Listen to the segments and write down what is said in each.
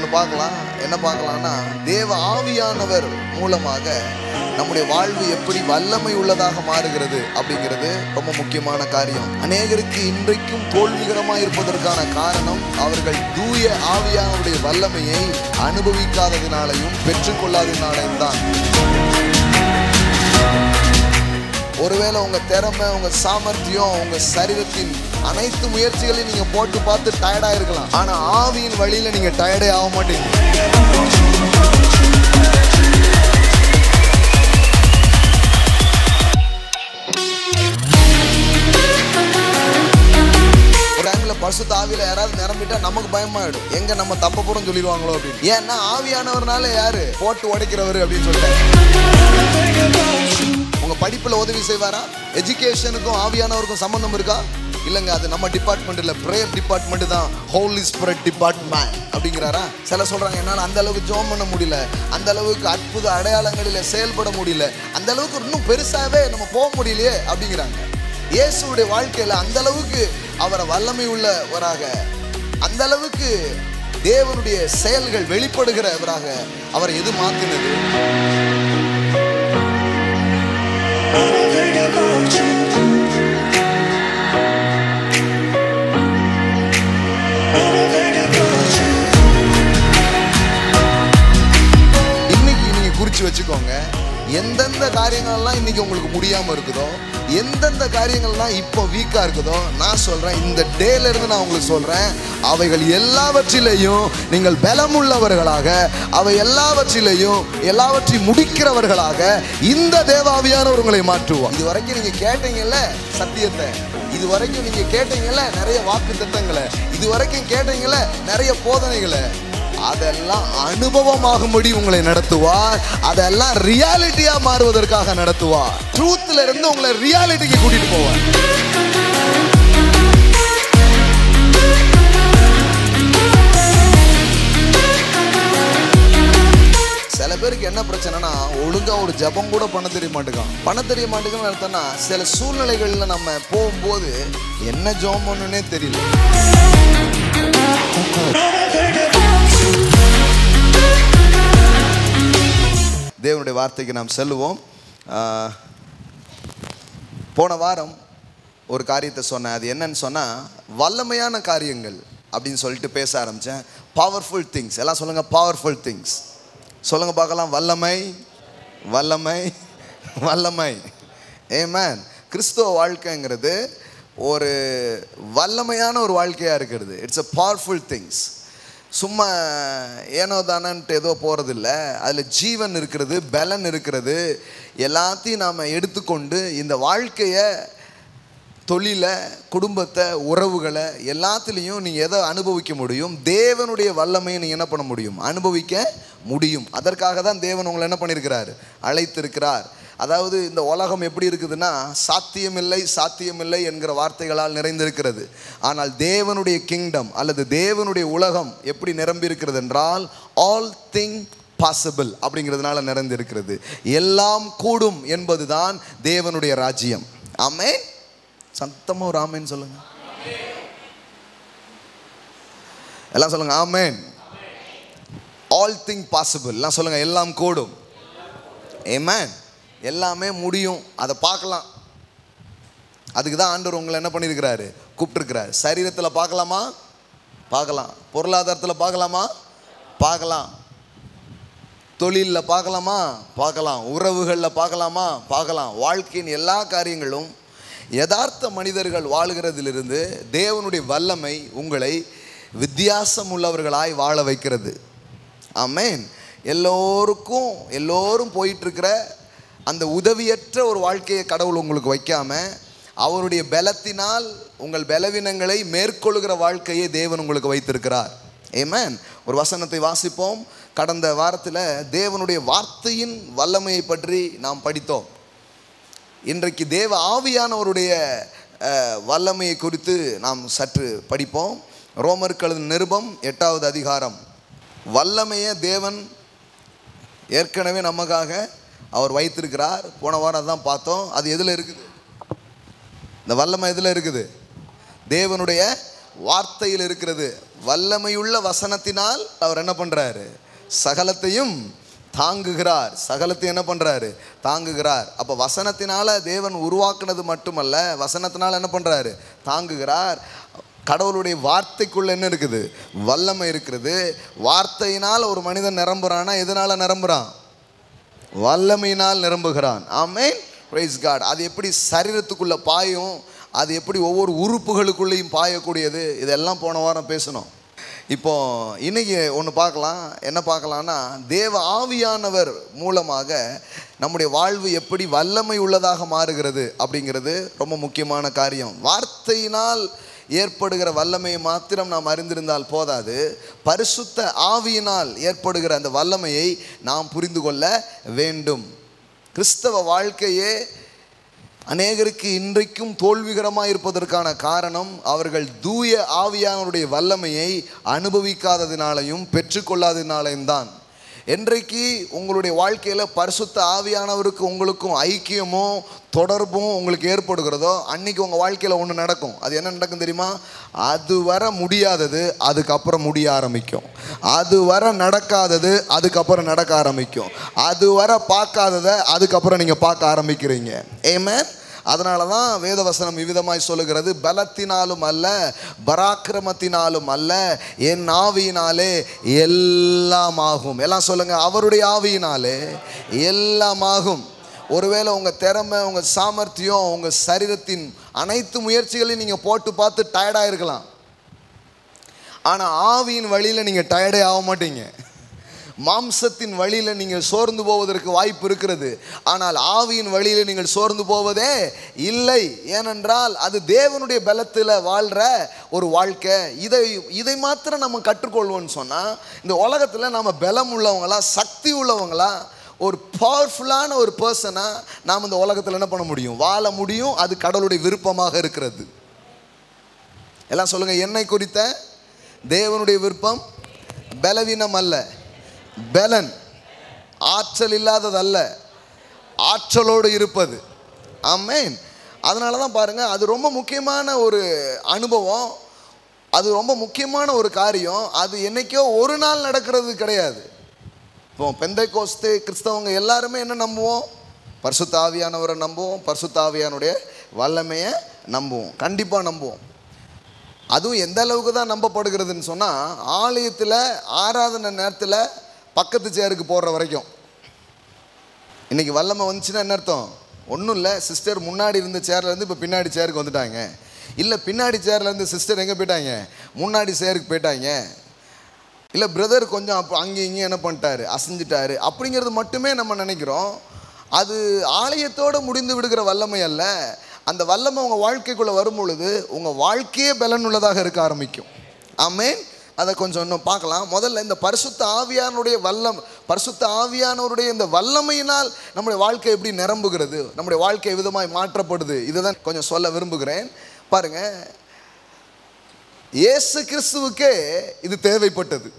ஒன்று பார்க்கலாம் என்ன பார்க்கலாம்னா தேவ ஆவியானவர் மூலமாக நம்முடைய வாழ்வு எப்படி வல்லமை உள்ளதாக மாறுகிறது அப்படிங்கிறது ரொம்ப முக்கியமான காரியம் அநேகருக்கு இன்றைக்கும் தோல்விகரமாக இருப்பதற்கான காரணம் அவர்கள் தூய ஆவியானவருடைய வல்லமையை அனுபவிக்காததினாலையும் பெற்றுக்கொள்ளாததினாலையும் தான் ஒருவேளை உங்க திறமை உங்க சாமர்த்தியம் உங்க சரீரத்தின் அனைத்து முயற்சிகளையும் நீங்க போட்டு பார்த்து டயர்டா இருக்கலாம் ஆனா ஆவியின் வழியில நீங்க டயர்டே ஆக மாட்டீங்க ஒரு டைம்ல பசு தாவில யாராவது நிரம்பிட்டா நமக்கு பயமாயிடும் எங்க நம்ம தப்ப போறோம் சொல்லிடுவாங்களோ அப்படின்னு ஏன்னா ஆவியானவர்னால யாரு போட்டு உடைக்கிறவர் அப்படின்னு சொல்லிட்டாங்க உங்க படிப்புல உதவி செய்வாரா எஜுகேஷனுக்கும் ஆவியானவருக்கும் சம்பந்தம் இருக்கா இல்லைங்க அது நம்ம டிபார்ட்மெண்ட் இல்ல பிரேயர் டிபார்ட்மெண்ட் தான் ஹோலி ஸ்பிரிட் டிபார்ட்மெண்ட் அப்படிங்கிறாரா சில சொல்றாங்க என்னால் அந்த அளவுக்கு ஜோம் பண்ண முடியல அந்த அளவுக்கு அற்புத அடையாளங்களில் செயல்பட முடியல அந்த அளவுக்கு இன்னும் பெருசாவே நம்ம போக முடியலையே அப்படிங்கிறாங்க இயேசுடைய வாழ்க்கையில அந்த அளவுக்கு அவரை வல்லமை உள்ளவராக அந்த அளவுக்கு தேவனுடைய செயல்கள் வெளிப்படுகிறவராக அவரை எது மாத்தினது இன்னைக்கு நீங்க குறிச்சு வச்சுக்கோங்க எந்தெந்த காரியங்கள்லாம் இன்னைக்கு உங்களுக்கு முடியாம இருக்குதோ எந்தெந்த காரியங்கள்லாம் இப்போ வீக்கா இருக்குதோ நான் சொல்றேன் இந்த டேல இருந்து நான் உங்களுக்கு சொல்றேன் அவைகள் எல்லாவற்றிலையும் நீங்கள் பலமுள்ளவர்களாக அவை எல்லாவற்றிலையும் எல்லாவற்றையும் முடிக்கிறவர்களாக இந்த தேவாவியானவர் உங்களை மாற்றுவோம் இது வரைக்கும் நீங்க கேட்டீங்கல்ல சத்தியத்தை இது வரைக்கும் நீங்க கேட்டீங்கல்ல நிறைய வாக்கு திட்டங்களை இது வரைக்கும் கேட்டீங்கல்ல நிறைய போதனைகளை அதெல்லாம் அனுபவமாகும்படி உங்களை நடத்துவார் அதெல்லாம் ரியாலிட்டியா மாறுவதற்காக நடத்துவார் ட்ரூத்ல இருந்து உங்களை ரியாலிட்டிக்கு கூட்டிட்டு போவார் சில பேருக்கு என்ன பிரச்சனைனா ஒழுங்கா ஒரு ஜெபம் கூட பண்ண தெரிய மாட்டேங்கான் பண்ண தெரிய மாட்டேங்குன்னு அர்த்தம்னா சில சூழ்நிலைகள்ல நம்ம போகும்போது என்ன ஜெபம் பண்ணணுன்னே தெரியல தேவனுடைய வார்த்தைக்கு நாம் செல்லுவோம் ஆஹ், போன வாரம் ஒரு காரியத்தை சொன்னேன் அது என்னன்னு சொன்னால் வல்லமையான காரியங்கள் அப்படின்னு சொல்லிட்டு பேச ஆரம்பித்தேன் பவர்ஃபுல் திங்ஸ் எல்லாம் சொல்லுங்கள் பவர்ஃபுல் திங்ஸ் சொல்லுங்க பார்க்கலாம் வல்லமை வல்லமை வல்லமை ஏமேன் கிறிஸ்துவ வாழ்க்கைங்கிறது ஒரு வல்லமையான ஒரு வாழ்க்கையாக இருக்கிறது இட்ஸ் a பவர்ஃபுல் திங்ஸ் சும்மா ஏனோ தானன்ட்டு ஏதோ போகிறதில்ல அதில் ஜீவன் இருக்கிறது பலன் இருக்கிறது எல்லாத்தையும் நாம் எடுத்துக்கொண்டு இந்த வாழ்க்கையை தொழிலை குடும்பத்தை உறவுகளை எல்லாத்துலேயும் நீங்கள் எதை அனுபவிக்க முடியும் தேவனுடைய வல்லமையை நீங்கள் என்ன பண்ண முடியும் அனுபவிக்க முடியும் அதற்காக தான் தேவன் உங்களை என்ன பண்ணியிருக்கிறார் அழைத்திருக்கிறார் அதாவது இந்த உலகம் எப்படி இருக்குதுன்னா சாத்தியமில்லை சாத்தியமில்லை என்கிற வார்த்தைகளால் நிறைந்திருக்கிறது ஆனால் தேவனுடைய கிங்டம் அல்லது தேவனுடைய உலகம் எப்படி நிரம்பி இருக்கிறது என்றால் ஆல் திங் பாசிபிள் அப்படிங்கிறதுனால நிறைந்திருக்கிறது எல்லாம் கூடும் என்பதுதான் தேவனுடைய ராஜ்யம் ஆமென் சத்தமா ஒரு ஆமேன்னு சொல்லுங்க எல்லாம் சொல்லுங்க ஆமேன் ஆல் திங் பாசிபிள் எல்லாம் சொல்லுங்க எல்லாம் கூடும் ஏமேன் எல்லாமே முடியும் அதை பார்க்கலாம் அதுக்கு தான் ஆண்டவர் உங்களை என்ன பண்ணியிருக்கிறாரு கூப்பிட்டுருக்கிறாரு சரீரத்தில் பார்க்கலாமா பார்க்கலாம் பொருளாதாரத்தில் பார்க்கலாமா பார்க்கலாம் தொழிலில் பார்க்கலாமா பார்க்கலாம் உறவுகளில் பார்க்கலாமா பார்க்கலாம் வாழ்க்கையின் எல்லா காரியங்களும் யதார்த்த மனிதர்கள் வாழ்கிறதிலிருந்து தேவனுடைய வல்லமை உங்களை வித்தியாசம் உள்ளவர்களாய் வாழ வைக்கிறது ஆமென் எல்லோருக்கும் எல்லோரும் போயிட்டுருக்கிற அந்த உதவியற்ற ஒரு வாழ்க்கையை கடவுள் உங்களுக்கு வைக்காம அவருடைய பலத்தினால் உங்கள் பலவீனங்களை மேற்கொள்கிற வாழ்க்கையை தேவன் உங்களுக்கு வைத்திருக்கிறார் ஏமேன் ஒரு வசனத்தை வாசிப்போம் கடந்த வாரத்தில் தேவனுடைய வார்த்தையின் வல்லமையை பற்றி நாம் படித்தோம் இன்றைக்கு தேவ ஆவியானவருடைய அஹ், வல்லமையை குறித்து நாம் சற்று படிப்போம் ரோமர்கள் நிருபம் எட்டாவது அதிகாரம் வல்லமையை தேவன் ஏற்கனவே நமக்காக அவர் வைத்திருக்கிறார் போன வாரம் அதான் பார்த்தோம் அது எதில் இருக்குது இந்த வல்லமை எதில் இருக்குது தேவனுடைய வார்த்தையில் இருக்கிறது வல்லமையுள்ள வசனத்தினால் அவர் என்ன பண்றாரு சகலத்தையும் தாங்குகிறார் சகலத்தை என்ன பண்றாரு தாங்குகிறார் அப்ப வசனத்தினால தேவன் உருவாக்குனது மட்டுமல்ல வசனத்தினால என்ன பண்றாரு தாங்குகிறார் கடவுளுடைய வார்த்தைக்குள்ள என்ன இருக்குது வல்லமை இருக்கிறது வார்த்தையினால் ஒரு மனிதன் நிரம்புறானா எதனால நிரம்புறான் வல்லமையினால் நிரம்புகிறான் ஆமென் பிரைஸ் காட் அது எப்படி சரீரத்துக்குள்ள பாயும் அது எப்படி ஒவ்வொரு உறுப்புகளுக்குள்ளேயும் பாயக்கூடியது இதெல்லாம் போன வாரம் பேசணும் இப்போ இன்னைக்கு ஒன்று பார்க்கலாம் என்ன பார்க்கலாம்னா தேவ ஆவியானவர் மூலமாக நம்முடைய வாழ்வு எப்படி வல்லமை உள்ளதாக மாறுகிறது அப்படிங்கிறது ரொம்ப முக்கியமான காரியம் வார்த்தையினால் ஏற்படுகிற வல்லமையை மாத்திரம் நாம் அறிந்திருந்தால் போதாது பரிசுத்த ஆவியினால் ஏற்படுகிற அந்த வல்லமையை நாம் புரிந்து கொள்ள வேண்டும் கிறிஸ்தவ வாழ்க்கையே அநேகருக்கு இன்றைக்கும் தோல்விகரமாக இருப்பதற்கான காரணம் அவர்கள் தூய ஆவியானவருடைய வல்லமையை அனுபவிக்காததினாலையும் பெற்றுக்கொள்ளாததினாலையும் தான் என்றைக்கு உங்களுடைய வாழ்க்கையில் பரிசுத்த ஆவியானவருக்கு உங்களுக்கும் ஐக்கியமும் தொடர்பும் உங்களுக்கு ஏற்படுகிறதோ அன்னைக்கு உங்கள் வாழ்க்கையில் ஒன்று நடக்கும் அது என்ன நடக்கும் தெரியுமா அது வர முடியாதது அதுக்கப்புறம் முடிய ஆரம்பிக்கும் அது வர நடக்காதது அதுக்கப்புறம் நடக்க ஆரம்பிக்கும் அது வர பார்க்காததை அதுக்கப்புறம் நீங்கள் பார்க்க ஆரம்பிக்கிறீங்க ஏமேன் அதனால தான் வேதவசனம் இவ்விதமாய் சொல்லுகிறது பலத்தினாலும் அல்ல பராக்கிரமத்தினாலும் அல்ல என் ஆவியினாலே எல்லாம் ஆகும் எல்லாம் சொல்லுங்க அவருடைய ஆவியினாலே எல்லாம் ஆகும் ஒருவேளை உங்கள் திறமை உங்கள் சாமர்த்தியம் உங்கள் சரீரத்தின் அனைத்து முயற்சிகளையும் நீங்கள் போட்டு பார்த்து டயர்டாக இருக்கலாம் ஆனால் ஆவியின் வழியில் நீங்கள் டயர்டே ஆக மாட்டீங்க மாம்சத்தின் வழியில் நீங்கள் சோர்ந்து போவதற்கு வாய்ப்பு இருக்கிறது ஆனால் ஆவியின் வழியில் நீங்கள் சோர்ந்து போவதே இல்லை ஏனென்றால் அது தேவனுடைய பலத்தில் வாழ்கிற ஒரு வாழ்க்கை இதை இதை மாத்திரம் நம்ம கற்றுக்கொள்வோம்னு சொன்னால் இந்த உலகத்தில் நம்ம பலம் உள்ளவங்களா சக்தி உள்ளவங்களா ஒரு பவர்ஃபுல்லான ஒரு பர்சனாக நாம் இந்த உலகத்தில் என்ன பண்ண முடியும் வாழ முடியும் அது கடவுளுடைய விருப்பமாக இருக்கிறது எல்லாம் சொல்லுங்கள் என்னை குறித்த தேவனுடைய விருப்பம் பலவீனம் அல்ல பலன் ஆற்றல் இல்லாததல்ல ஆற்றலோடு இருப்பது ஆமேன் அதனால தான் பாருங்கள் அது ரொம்ப முக்கியமான ஒரு அனுபவம் அது ரொம்ப முக்கியமான ஒரு காரியம் அது என்னைக்கோ ஒரு நாள் நடக்கிறது கிடையாது இப்போ பெந்தை கோஸ்து கிறிஸ்தவங்க எல்லாருமே என்ன நம்புவோம் பரிசுத்த ஆவியானவரை நம்புவோம் பரிசுத்த ஆவியானுடைய வல்லமையை நம்புவோம் கண்டிப்பாக நம்புவோம் அதுவும் எந்த அளவுக்கு தான் நம்பப்படுகிறதுன்னு சொன்னால் ஆலயத்தில் ஆராதனை நேரத்தில் பக்கத்து சேருக்கு போடுற வரைக்கும் இன்றைக்கி வல்லமை வந்துச்சுன்னா என்ன அர்த்தம் ஒன்றும் இல்லை சிஸ்டர் முன்னாடி இருந்த சேர்லேருந்து இப்போ பின்னாடி சேருக்கு வந்துட்டாங்க இல்லை பின்னாடி சேர்லேருந்து சிஸ்டர் எங்கே போயிட்டாங்க முன்னாடி சேருக்கு போயிட்டாங்க இல்லை பிரதர் கொஞ்சம் அப்போ அங்கே இங்கேயும் என்ன பண்ணிட்டாரு அசைஞ்சிட்டாரு அப்படிங்கிறது மட்டுமே நம்ம நினைக்கிறோம் அது ஆலயத்தோடு முடிந்து விடுகிற வல்லமை அல்ல அந்த வல்லமை உங்கள் வாழ்க்கைக்குள்ளே வரும் பொழுது உங்கள் வாழ்க்கையே பலனுள்ளதாக இருக்க ஆரம்பிக்கும் ஆமேன் அதை கொஞ்சம் இன்னும் பார்க்கலாம் முதல்ல இந்த பரிசுத்த ஆவியானுடைய வல்லம் பரிசுத்த ஆவியானவருடைய இந்த வல்லமையினால் நம்முடைய வாழ்க்கை எப்படி நிரம்புகிறது நம்முடைய வாழ்க்கை விதமாய் மாற்றப்படுது இதை தான் கொஞ்சம் சொல்ல விரும்புகிறேன் பாருங்க இயேசு கிறிஸ்துவுக்கே இது தேவைப்பட்டது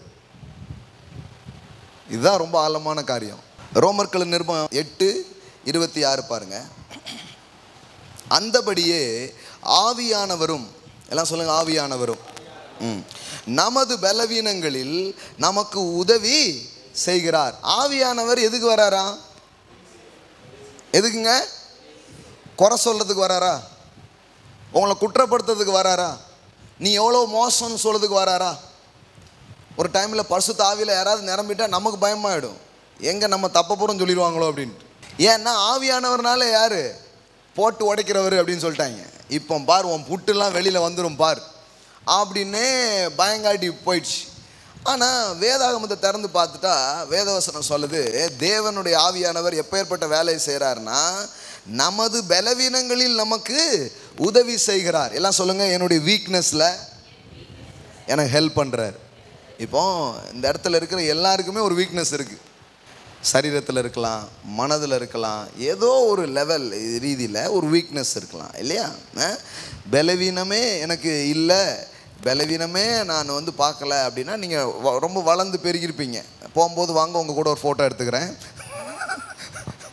இதுதான் ரொம்ப ஆழமான காரியம் ரோமர்கள் நிருபம் எட்டு இருபத்தி ஆறு பாருங்க அந்தபடியே ஆவியானவரும் எல்லாம் சொல்லுங்க ஆவியானவரும் ம். நமது பலவீனங்களில் நமக்கு உதவி செய்கிறார் ஆவியானவர் எதுக்கு வராரா எதுக்குங்க குறை சொல்றதுக்கு வராரா உங்களை குற்றப்படுத்துறதுக்கு வராரா நீ எவ்வளோ மோசம்னு சொல்றதுக்கு வராரா ஒரு டைமில் பரிசுத்த ஆவியில் யாராவது நிரம்பிட்டா நமக்கு பயமாயிடும் எங்கே நம்ம தப்ப போகிறோம் சொல்லிடுவாங்களோ அப்படின்ட்டு ஏன்னா ஆவியானவர்னால யார் போட்டு உடைக்கிறவர் அப்படின்னு சொல்லிட்டாங்க இப்போ பார் உன் புட்டுலாம் வெளியில் வந்துடும் பார் அப்படின்னே பயங்காட்டி போயிடுச்சு ஆனால் வேதாகமத்தை திறந்து பார்த்துட்டா வேதவசனம் சொல்லுது தேவனுடைய ஆவியானவர் எப்பேற்பட்ட வேலையை செய்கிறாருன்னா நமது பலவீனங்களில் நமக்கு உதவி செய்கிறார் எல்லாம் சொல்லுங்கள் என்னுடைய வீக்னஸில் எனக்கு ஹெல்ப் பண்ணுறார் இப்போ இந்த இடத்துல இருக்கிற எல்லாருக்குமே ஒரு வீக்னஸ் இருக்குது சரீரத்தில் இருக்கலாம் மனதில் இருக்கலாம் ஏதோ ஒரு லெவல் ரீதியில் ஒரு வீக்னஸ் இருக்கலாம் இல்லையா அஹ்? பலவீனமே எனக்கு இல்லை பலவீனமே நான் வந்து பார்க்கல அப்படின்னா நீங்கள் ரொம்ப வளர்ந்து பெருகிருப்பீங்க போகும்போது வாங்க உங்கள் கூட ஒரு ஃபோட்டோ எடுத்துக்கிறேன்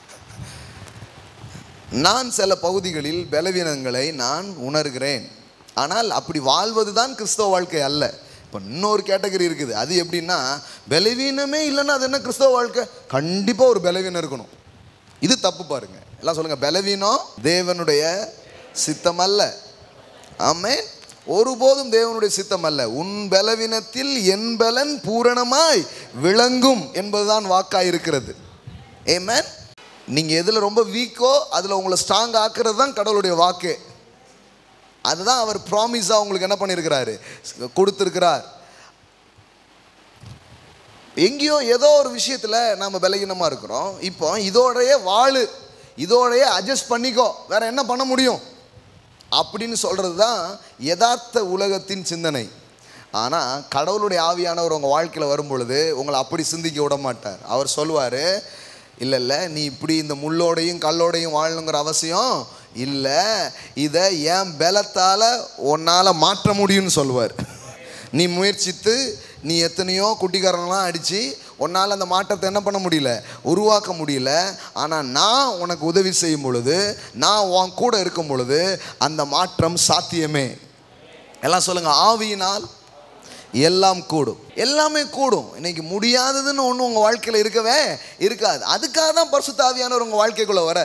நான் சில பகுதிகளில் பலவீனங்களை நான் உணர்கிறேன் ஆனால் அப்படி வாழ்வது தான் கிறிஸ்தவ வாழ்க்கை அல்ல இப்போ இன்னொரு கேட்டகரி இருக்குது அது எப்படின்னா பலவீனமே இல்லைன்னா அது என்ன கிறிஸ்தவ வாழ்க்கை கண்டிப்பாக ஒரு பலவீனம் இருக்கணும் இது தப்பு பாருங்க எல்லாம் சொல்லுங்க பலவீனம் தேவனுடைய சித்தம் அல்ல ஆமென் ஒருபோதும் தேவனுடைய சித்தம் அல்ல உன் பலவீனத்தில் என் பலன் பூரணமாய் விளங்கும் என்பதுதான் வாக்காய் இருக்கிறது ஏமேன் நீங்க எதுல ரொம்ப வீக்கோ அதுல உங்களை ஸ்ட்ராங் ஆக்குறது தான் கடவுளுடைய வாக்கு அதுதான் அவர் ப்ராமிஸாக உங்களுக்கு என்ன பண்ணியிருக்கிறாரு கொடுத்துருக்கிறார் எங்கேயோ ஏதோ ஒரு விஷயத்தில் நம்ம பலகீனமாக இருக்கிறோம் இப்போ இதோடைய வாழு இதோடைய அட்ஜஸ்ட் பண்ணிக்கோ வேற என்ன பண்ண முடியும் அப்படின்னு சொல்கிறது தான் யதார்த்த உலகத்தின் சிந்தனை ஆனால் கடவுளுடைய ஆவியானவர் உங்கள் வாழ்க்கையில் வரும் பொழுது உங்களை அப்படி சிந்திக்க விட மாட்டார் அவர் சொல்லுவார் இல்லை இல்லை நீ இப்படி இந்த முள்ளோடையும் கல்லோடையும் வாழணுங்கிற அவசியம் இல்லை இதை என் பலத்தால் உன்னால் மாற்ற முடியும்னு சொல்லுவார் நீ முயற்சித்து நீ எத்தனையோ குட்டிக்காரங்களாம் அடித்து உன்னால் அந்த மாற்றத்தை என்ன பண்ண முடியல உருவாக்க முடியல ஆனால் நான் உனக்கு உதவி செய்யும் பொழுது நான் உன் கூட இருக்கும் பொழுது அந்த மாற்றம் சாத்தியமே எல்லாம் சொல்லுங்க ஆவியினால் எல்லாம் கூடும் எல்லாமே கூடும் இன்னைக்கு முடியாததுன்னு ஒன்றும் உங்கள் வாழ்க்கையில் இருக்கவே இருக்காது அதுக்காக தான் பரிசுத்த ஆவியானவர் உங்கள் வாழ்க்கைக்குள்ளே வர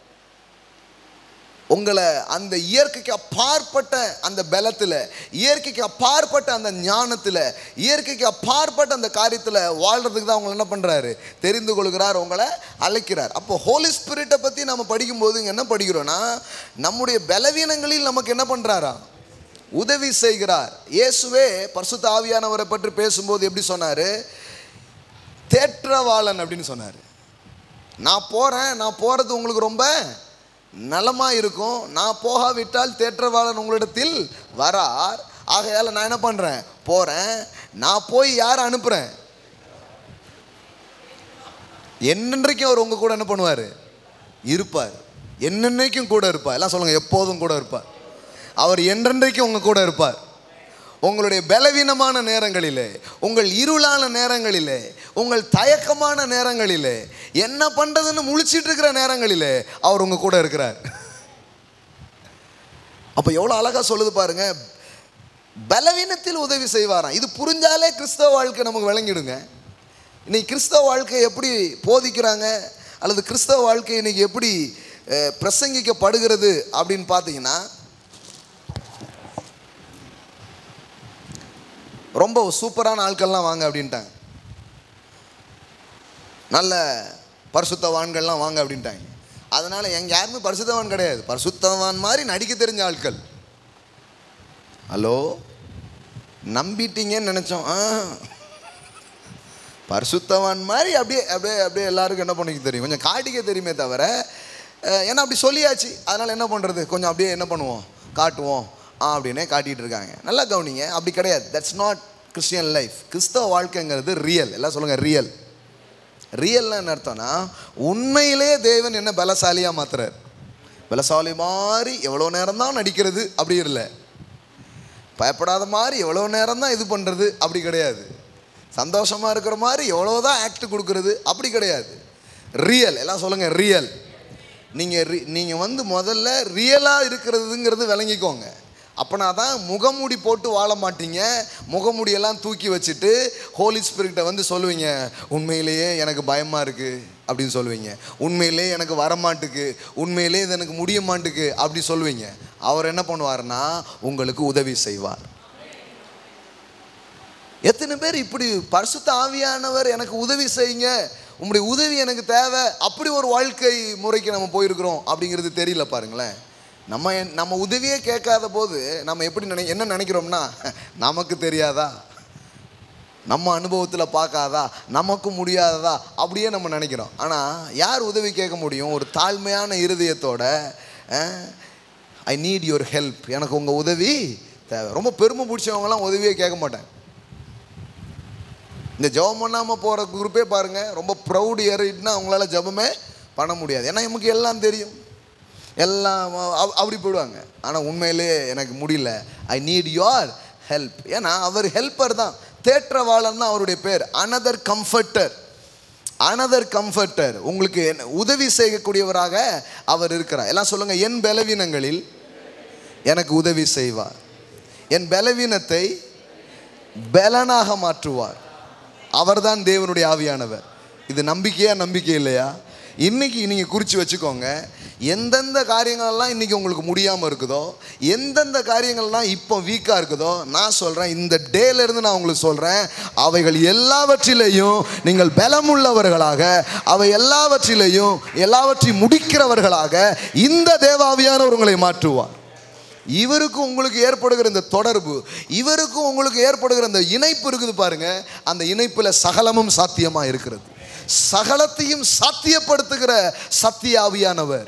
உங்களை அந்த இயற்கைக்கு அப்பாற்பட்ட அந்த பலத்தில் இயற்கைக்கு அப்பாற்பட்ட அந்த ஞானத்தில் இயற்கைக்கு அப்பாற்பட்ட அந்த காரியத்தில் வாழ்கிறதுக்கு தான் உங்களை என்ன பண்ணுறாரு தெரிந்து கொள்கிறார் உங்களை அழைக்கிறார் அப்போ ஹோலி ஸ்பிரிட்டை பற்றி நம்ம படிக்கும்போது இங்கே என்ன படிக்கிறோன்னா நம்முடைய பலவீனங்களில் நமக்கு என்ன பண்ணுறாரா உதவி செய்கிறார் இயேசுவே பரிசுத்த ஆவியானவரை பற்றி பேசும்போது எப்படி சொன்னார் தேற்றவாளன் அப்படின்னு சொன்னார் நான் போகிறேன் நான் போகிறது உங்களுக்கு ரொம்ப நலமாக இருக்கும் நான் போகாவிட்டால் தேற்றவாளன் உங்களிடத்தில் வரார் ஆகையால் நான் என்ன பண்ணுறேன் போகிறேன் நான் போய் யாரை அனுப்புகிறேன் என்னன்றைக்கும் அவர் உங்கள் கூட என்ன பண்ணுவார் இருப்பார் என்னென்னைக்கும் கூட இருப்பார் எல்லாம் சொல்லுங்கள் எப்போதும் கூட இருப்பார் அவர் என்றென்றைக்கும் உங்கள் கூட இருப்பார் உங்களுடைய பலவீனமான நேரங்களிலே உங்கள் இருளான நேரங்களிலே உங்கள் தயக்கமான நேரங்களிலே என்ன பண்ணுறதுன்னு முழிச்சிட்டு இருக்கிற நேரங்களிலே அவர் உங்கள் கூட இருக்கிறார் அப்போ எவ்வளோ அழகாக சொல்லுது பாருங்க பலவீனத்தில் உதவி செய்வாராம் இது புரிஞ்சாலே கிறிஸ்தவ வாழ்க்கை நமக்கு விளங்கிடுங்க இன்னைக்கு கிறிஸ்தவ வாழ்க்கை எப்படி போதிக்கிறாங்க அல்லது கிறிஸ்தவ வாழ்க்கை இன்னைக்கு எப்படி அஹ், பிரசங்கிக்கப்படுகிறது அப்படின்னு பார்த்தீங்கன்னா ரொம்ப சூப்பரான ஆட்கள்லாம் வாங்க அப்படின்ட்டாங்க நல்ல பரிசுத்தவான்கள்லாம் வாங்க அப்படின்ட்டாங்க அதனால் எங்க யாருமே பரிசுத்தவான் கிடையாது பரிசுத்தவான் மாதிரி நடிக்க தெரிஞ்ச ஆட்கள் ஹலோ நம்பிட்டீங்கன்னு நினச்சோம் ஆ பரிசுத்தவான் மாதிரி அப்படியே அப்படியே அப்படியே எல்லாருக்கும் என்ன பண்ணிக்க தெரியும் கொஞ்சம் காட்டிக்க தெரியுமே தவிர அஹ், ஏன்னா அப்படி சொல்லியாச்சு அதனால் என்ன பண்ணுறது கொஞ்சம் அப்படியே என்ன பண்ணுவோம் காட்டுவோம் ஆ அப்படின்னே காட்டிகிட்டு இருக்காங்க நல்லா கவனிங்க அப்படி கிடையாது தட்ஸ் நாட் கிறிஸ்டியன் லைஃப் கிறிஸ்தவ வாழ்க்கைங்கிறது ரியல் எல்லாம் சொல்லுங்கள் ரியல் ரியல்னா என்ன அர்த்தம்னா உண்மையிலே தேவன் என்ன பலசாலியாக மாத்துறார் பலசாலி மாதிரி எவ்வளோ நேரம் தான் நடிக்கிறது அப்படி இல்லை பயப்படாத மாதிரி எவ்வளோ நேரம் தான் இது பண்ணுறது அப்படி கிடையாது சந்தோஷமாக இருக்கிற மாதிரி எவ்வளோ தான் ஆக்ட் கொடுக்கறது அப்படி கிடையாது ரியல் எல்லாம் சொல்லுங்கள் ரியல் நீங்கள் நீங்கள் வந்து முதல்ல ரியலாக இருக்கிறதுங்கிறது விளங்கிக்கோங்க அப்போனா தான் முகமூடி போட்டு வாழ மாட்டீங்க முகமூடியெல்லாம் தூக்கி வச்சுட்டு ஹோலி ஸ்பிரிட்டை வந்து சொல்லுவீங்க உண்மையிலேயே எனக்கு பயமாக இருக்குது அப்படின்னு சொல்லுவீங்க உண்மையிலேயே எனக்கு வரமாட்டுக்கு உண்மையிலேயே இது எனக்கு முடிய மாட்டுக்கு அப்படி சொல்லுவீங்க அவர் என்ன பண்ணுவாருன்னா உங்களுக்கு உதவி செய்வார் எத்தனை பேர் இப்படி பரிசுத்த ஆவியானவர் எனக்கு உதவி செய்யுங்க உங்களுடைய உதவி எனக்கு தேவை அப்படி ஒரு வாழ்க்கை முறைக்கு நம்ம போயிருக்கிறோம் அப்படிங்கிறது தெரியல பாருங்களேன் நம்ம என்- நம்ம உதவியே கேட்காத போது நம்ம எப்படி நினை என்ன நினைக்கிறோம்னா நமக்கு தெரியாதா நம்ம அனுபவத்தில் பார்க்காதா நமக்கு முடியாததா அப்படியே நம்ம நினைக்கிறோம் ஆனால் யார் உதவி கேட்க முடியும் ஒரு தாழ்மையான இருதயத்தோட ஐ நீட் யுவர் ஹெல்ப் எனக்கு உங்கள் உதவி தேவை ரொம்ப பெருமை பிடிச்சவங்கலாம் உதவியே கேட்க மாட்டேன் இந்த ஜெபம் பண்ணாமல் போகிற குரூப்பே பாருங்கள் ரொம்ப ப்ரௌட் ஏறிட்டுனா அவங்களால ஜெபமே பண்ண முடியாது ஏன்னா நமக்கு எல்லாம் தெரியும் எல்லாம் அவ- அப்படி போயிடுவாங்க ஆனால் உண்மையிலே எனக்கு முடியல ஐ நீட் யுவர் ஹெல்ப் ஏன்னா அவர் ஹெல்ப்பர் தான் தேற்றவாளன் தான் அவருடைய பேர் அனதர் கம்ஃபர்டர் அனதர் கம்ஃபர்டர் உங்களுக்கு என்ன- உதவி செய்யக்கூடியவராக அவர் இருக்கிறார் எல்லாம் சொல்லுங்கள் என் பலவீனங்களில் எனக்கு உதவி செய்வார் என் பலவீனத்தை பலனாக மாற்றுவார் அவர்தான் தேவனுடைய ஆவியானவர் இது நம்பிக்கையா நம்பிக்கை இல்லையா இன்னைக்கு நீங்க குறித்து வச்சுக்கோங்க எந்தெந்த காரியங்கள்லாம் இன்னைக்கு உங்களுக்கு முடியாமல் இருக்குதோ எந்தெந்த காரியங்கள்லாம் இப்போ வீக்காக இருக்குதோ நான் சொல்கிறேன் இந்த டேல இருந்து நான் உங்களுக்கு சொல்கிறேன் அவைகள் எல்லாவற்றிலேயும் நீங்கள் பலமுள்ளவர்களாக அவை எல்லாவற்றிலேயும் எல்லாவற்றையும் முடிக்கிறவர்களாக இந்த தேவாவியானவர் உங்களை மாற்றுவார் இவருக்கும் உங்களுக்கு ஏற்படுகிற இந்த தொடர்பு இவருக்கும் உங்களுக்கு ஏற்படுகிற இந்த இணைப்பு இருக்குது பாருங்க அந்த இணைப்பில் சகலமும் சாத்தியமா இருக்கிறது சகலத்தையும் சாத்தியப்படுத்துகிற சத்திய ஆவியானவர்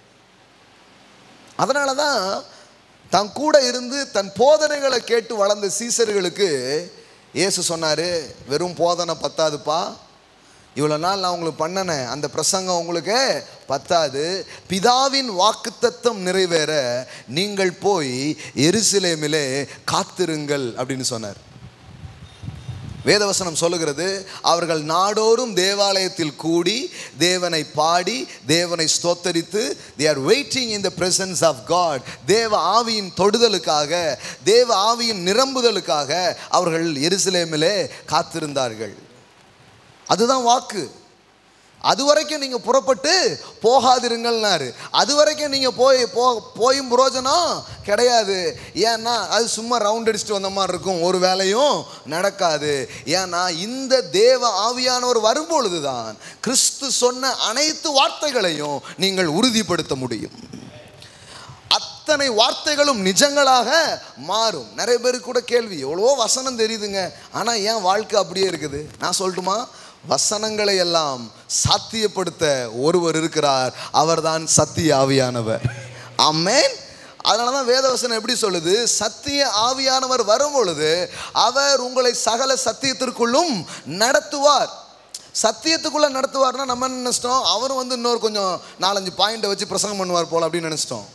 அதனால தான் தன் கூட இருந்து தன் போதனைகளை கேட்டு வளர்ந்த சீசர்களுக்கு இயேசு சொன்னார் வெறும் போதனை பத்தாதுப்பா இவ்வளோ நாள் நான் உங்களுக்கு பண்ணினேன் அந்த பிரசங்கம் உங்களுக்கு பத்தாது பிதாவின் வாக்குத்தத்தம் நிறைவேற நீங்கள் போய் எருசலேமிலே காத்திருங்கள் அப்படின்னு சொன்னார் வேதவசனம் சொல்லுகிறது அவர்கள் நாடோறும் தேவாலயத்தில் கூடி தேவனை பாடி தேவனை ஸ்தோத்தரித்து they are waiting in the presence of God தேவ ஆவியின் தொடுதலுக்காக தேவ ஆவியின் நிரம்புதலுக்காக அவர்கள் எருசலேமிலே காத்திருந்தார்கள் அதுதான் வாக்கு அது வரைக்கும் நீங்கள் புறப்பட்டு போகாதிருங்கள்னாரு அது வரைக்கும் நீங்கள் போய் போ போயும் புரோஜனம் கிடையாது ஏன்னா அது சும்மா ரவுண்ட் அடிச்சுட்டு வந்த மாதிரி இருக்கும் ஒரு வேலையும் நடக்காது ஏன்னா இந்த தேவ ஆவியானவர் வரும்பொழுது தான் கிறிஸ்து சொன்ன அனைத்து வார்த்தைகளையும் நீங்கள் உறுதிப்படுத்த முடியும் அத்தனை வார்த்தைகளும் நிஜங்களாக மாறும் நிறைய பேருக்கு கூட கேள்வி எவ்வளோ வசனம் தெரியுதுங்க ஆனால் ஏன் வாழ்க்கை அப்படியே இருக்குது நான் சொல்லட்டுமா வசனங்களை எல்லாம் சாத்தியப்படுத்த ஒருவர் இருக்கிறார் அவர்தான் சத்திய ஆவியானவர் ஆமென் அதனால தான் வேதவசனம் எப்படி சொல்லுது சத்திய ஆவியானவர் வரும் பொழுது அவர் உங்களை சகல சத்தியத்திற்குள்ளும் நடத்துவார் சத்தியத்துக்குள்ள நடத்துவார்னா நம்ம என்ன நினைச்சிட்டோம் அவரும் வந்து இன்னொரு கொஞ்சம் நாலஞ்சு பாயிண்டை வச்சு பிரசங்கம் பண்ணுவார் போல அப்படின்னு நினைச்சிட்டோம்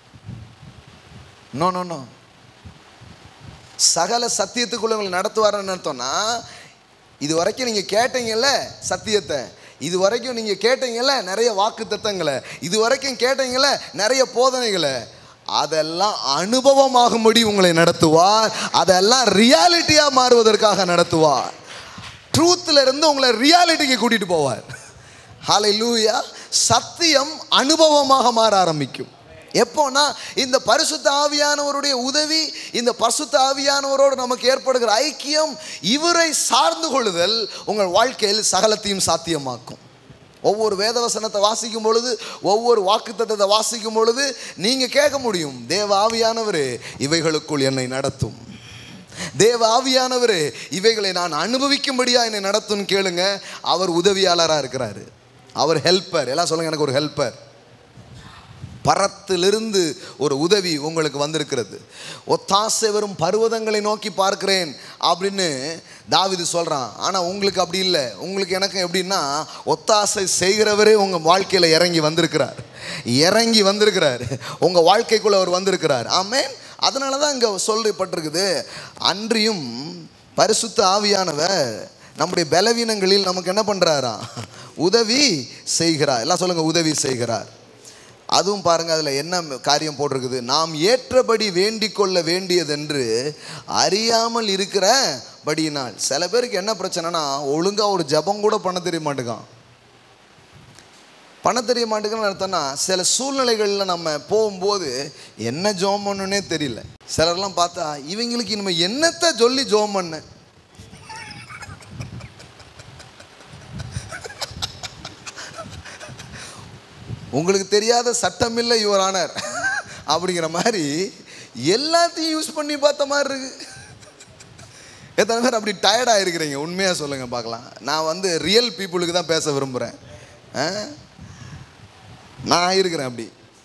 நோ நோ நோ சகல சத்தியத்துக்குள்ள உங்களை நடத்துவார்னு அர்த்தம்னா இது வரைக்கும் நீங்கள் கேட்டீங்கல்ல சத்தியத்தை இது வரைக்கும் நீங்கள் கேட்டீங்கல்ல நிறைய வாக்கு தத்தங்களை இது வரைக்கும் கேட்டீங்கல்ல நிறைய போதனைகளை அதெல்லாம் அனுபவமாகும்படி உங்களை நடத்துவார் அதெல்லாம் ரியாலிட்டியாக மாறுவதற்காக நடத்துவார் ட்ரூத்தில் இருந்து உங்களை ரியாலிட்டிக்கு கூட்டிட்டு போவார் ஹாலை லூயா சத்தியம் அனுபவமாக மாற ஆரம்பிக்கும் எப்போனா இந்த பரிசுத்த ஆவியானவருடைய உதவி இந்த பரிசுத்த ஆவியானவரோடு நமக்கு ஏற்படுகிற ஐக்கியம் இவரை சார்ந்து கொள்ளுதல் உங்கள் வாழ்க்கையில் சகலத்தையும் சாத்தியமாக்கும் ஒவ்வொரு வேதவசனத்தை வாசிக்கும் பொழுது ஒவ்வொரு வாக்குத்தத்தத்தை வாசிக்கும் பொழுது நீங்கள் கேட்க முடியும் தேவ ஆவியானவரே இவைகளுக்குள் என்னை நடத்தும் தேவ ஆவியானவரே இவைகளை நான் அனுபவிக்கும்படியா என்னை நடத்தும் கேளுங்க அவர் உதவியாளராக இருக்கிறாரு அவர் ஹெல்ப்பர் எல்லாம் சொல்லுங்க எனக்கு ஒரு ஹெல்ப்பர் பரத்திலிருந்து ஒரு உதவி உங்களுக்கு வந்திருக்கிறது ஒத்தாசை வரும் பர்வதங்களை நோக்கி பார்க்கிறேன் அப்படின்னு தாவிது சொல்கிறான் ஆனால் உங்களுக்கு அப்படி இல்லை உங்களுக்கு எனக்கு எப்படின்னா ஒத்தாசை செய்கிறவரே உங்கள் வாழ்க்கையில் இறங்கி வந்திருக்கிறார் இறங்கி வந்திருக்கிறார் உங்கள் வாழ்க்கைக்குள்ளே அவர் வந்திருக்கிறார் ஆமேன் அதனால தான் இங்கே சொல்லப்பட்டிருக்குது அன்றியும் பரிசுத்த ஆவியானவர் நம்முடைய பலவீனங்களில் நமக்கு என்ன பண்ணுறாரா உதவி செய்கிறார் எல்லாம் சொல்லுங்கள் உதவி செய்கிறார் அதுவும் பாருங்க அதில் என்ன காரியம் போட்டிருக்குது நாம் ஏற்றபடி வேண்டிக் கொள்ள வேண்டியதென்று அறியாமல் இருக்கிற படியினால் சில பேருக்கு என்ன பிரச்சனைனா ஒழுங்காக ஒரு ஜபம் கூட பண்ண தெரிய மாட்டேங்கான் பண்ண தெரிய மாட்டேங்குன்னு அர்த்தம்னா சில சூழ்நிலைகளில் நம்ம போகும்போது என்ன ஜோம் பண்ணணுன்னே தெரியல சிலர்லாம் பார்த்தா இவங்களுக்கு இனிமேல் என்னத்தை சொல்லி ஜோம் பண்ண உங்களுக்கு தெரியாத சட்டமில்லை யுவர் ஆனர் அப்படிங்கிற மாதிரி எல்லாத்தையும் யூஸ் பண்ணி பார்த்த மாதிரி இருக்கு எத்தனை பேர் அப்படி டயர்டாக இருக்கிறீங்க உண்மையாக சொல்லுங்கள் பார்க்கலாம் நான் வந்து ரியல் பீப்புளுக்கு தான் பேச விரும்புகிறேன் ஆ? நான் இருக்கிறேன் அப்படி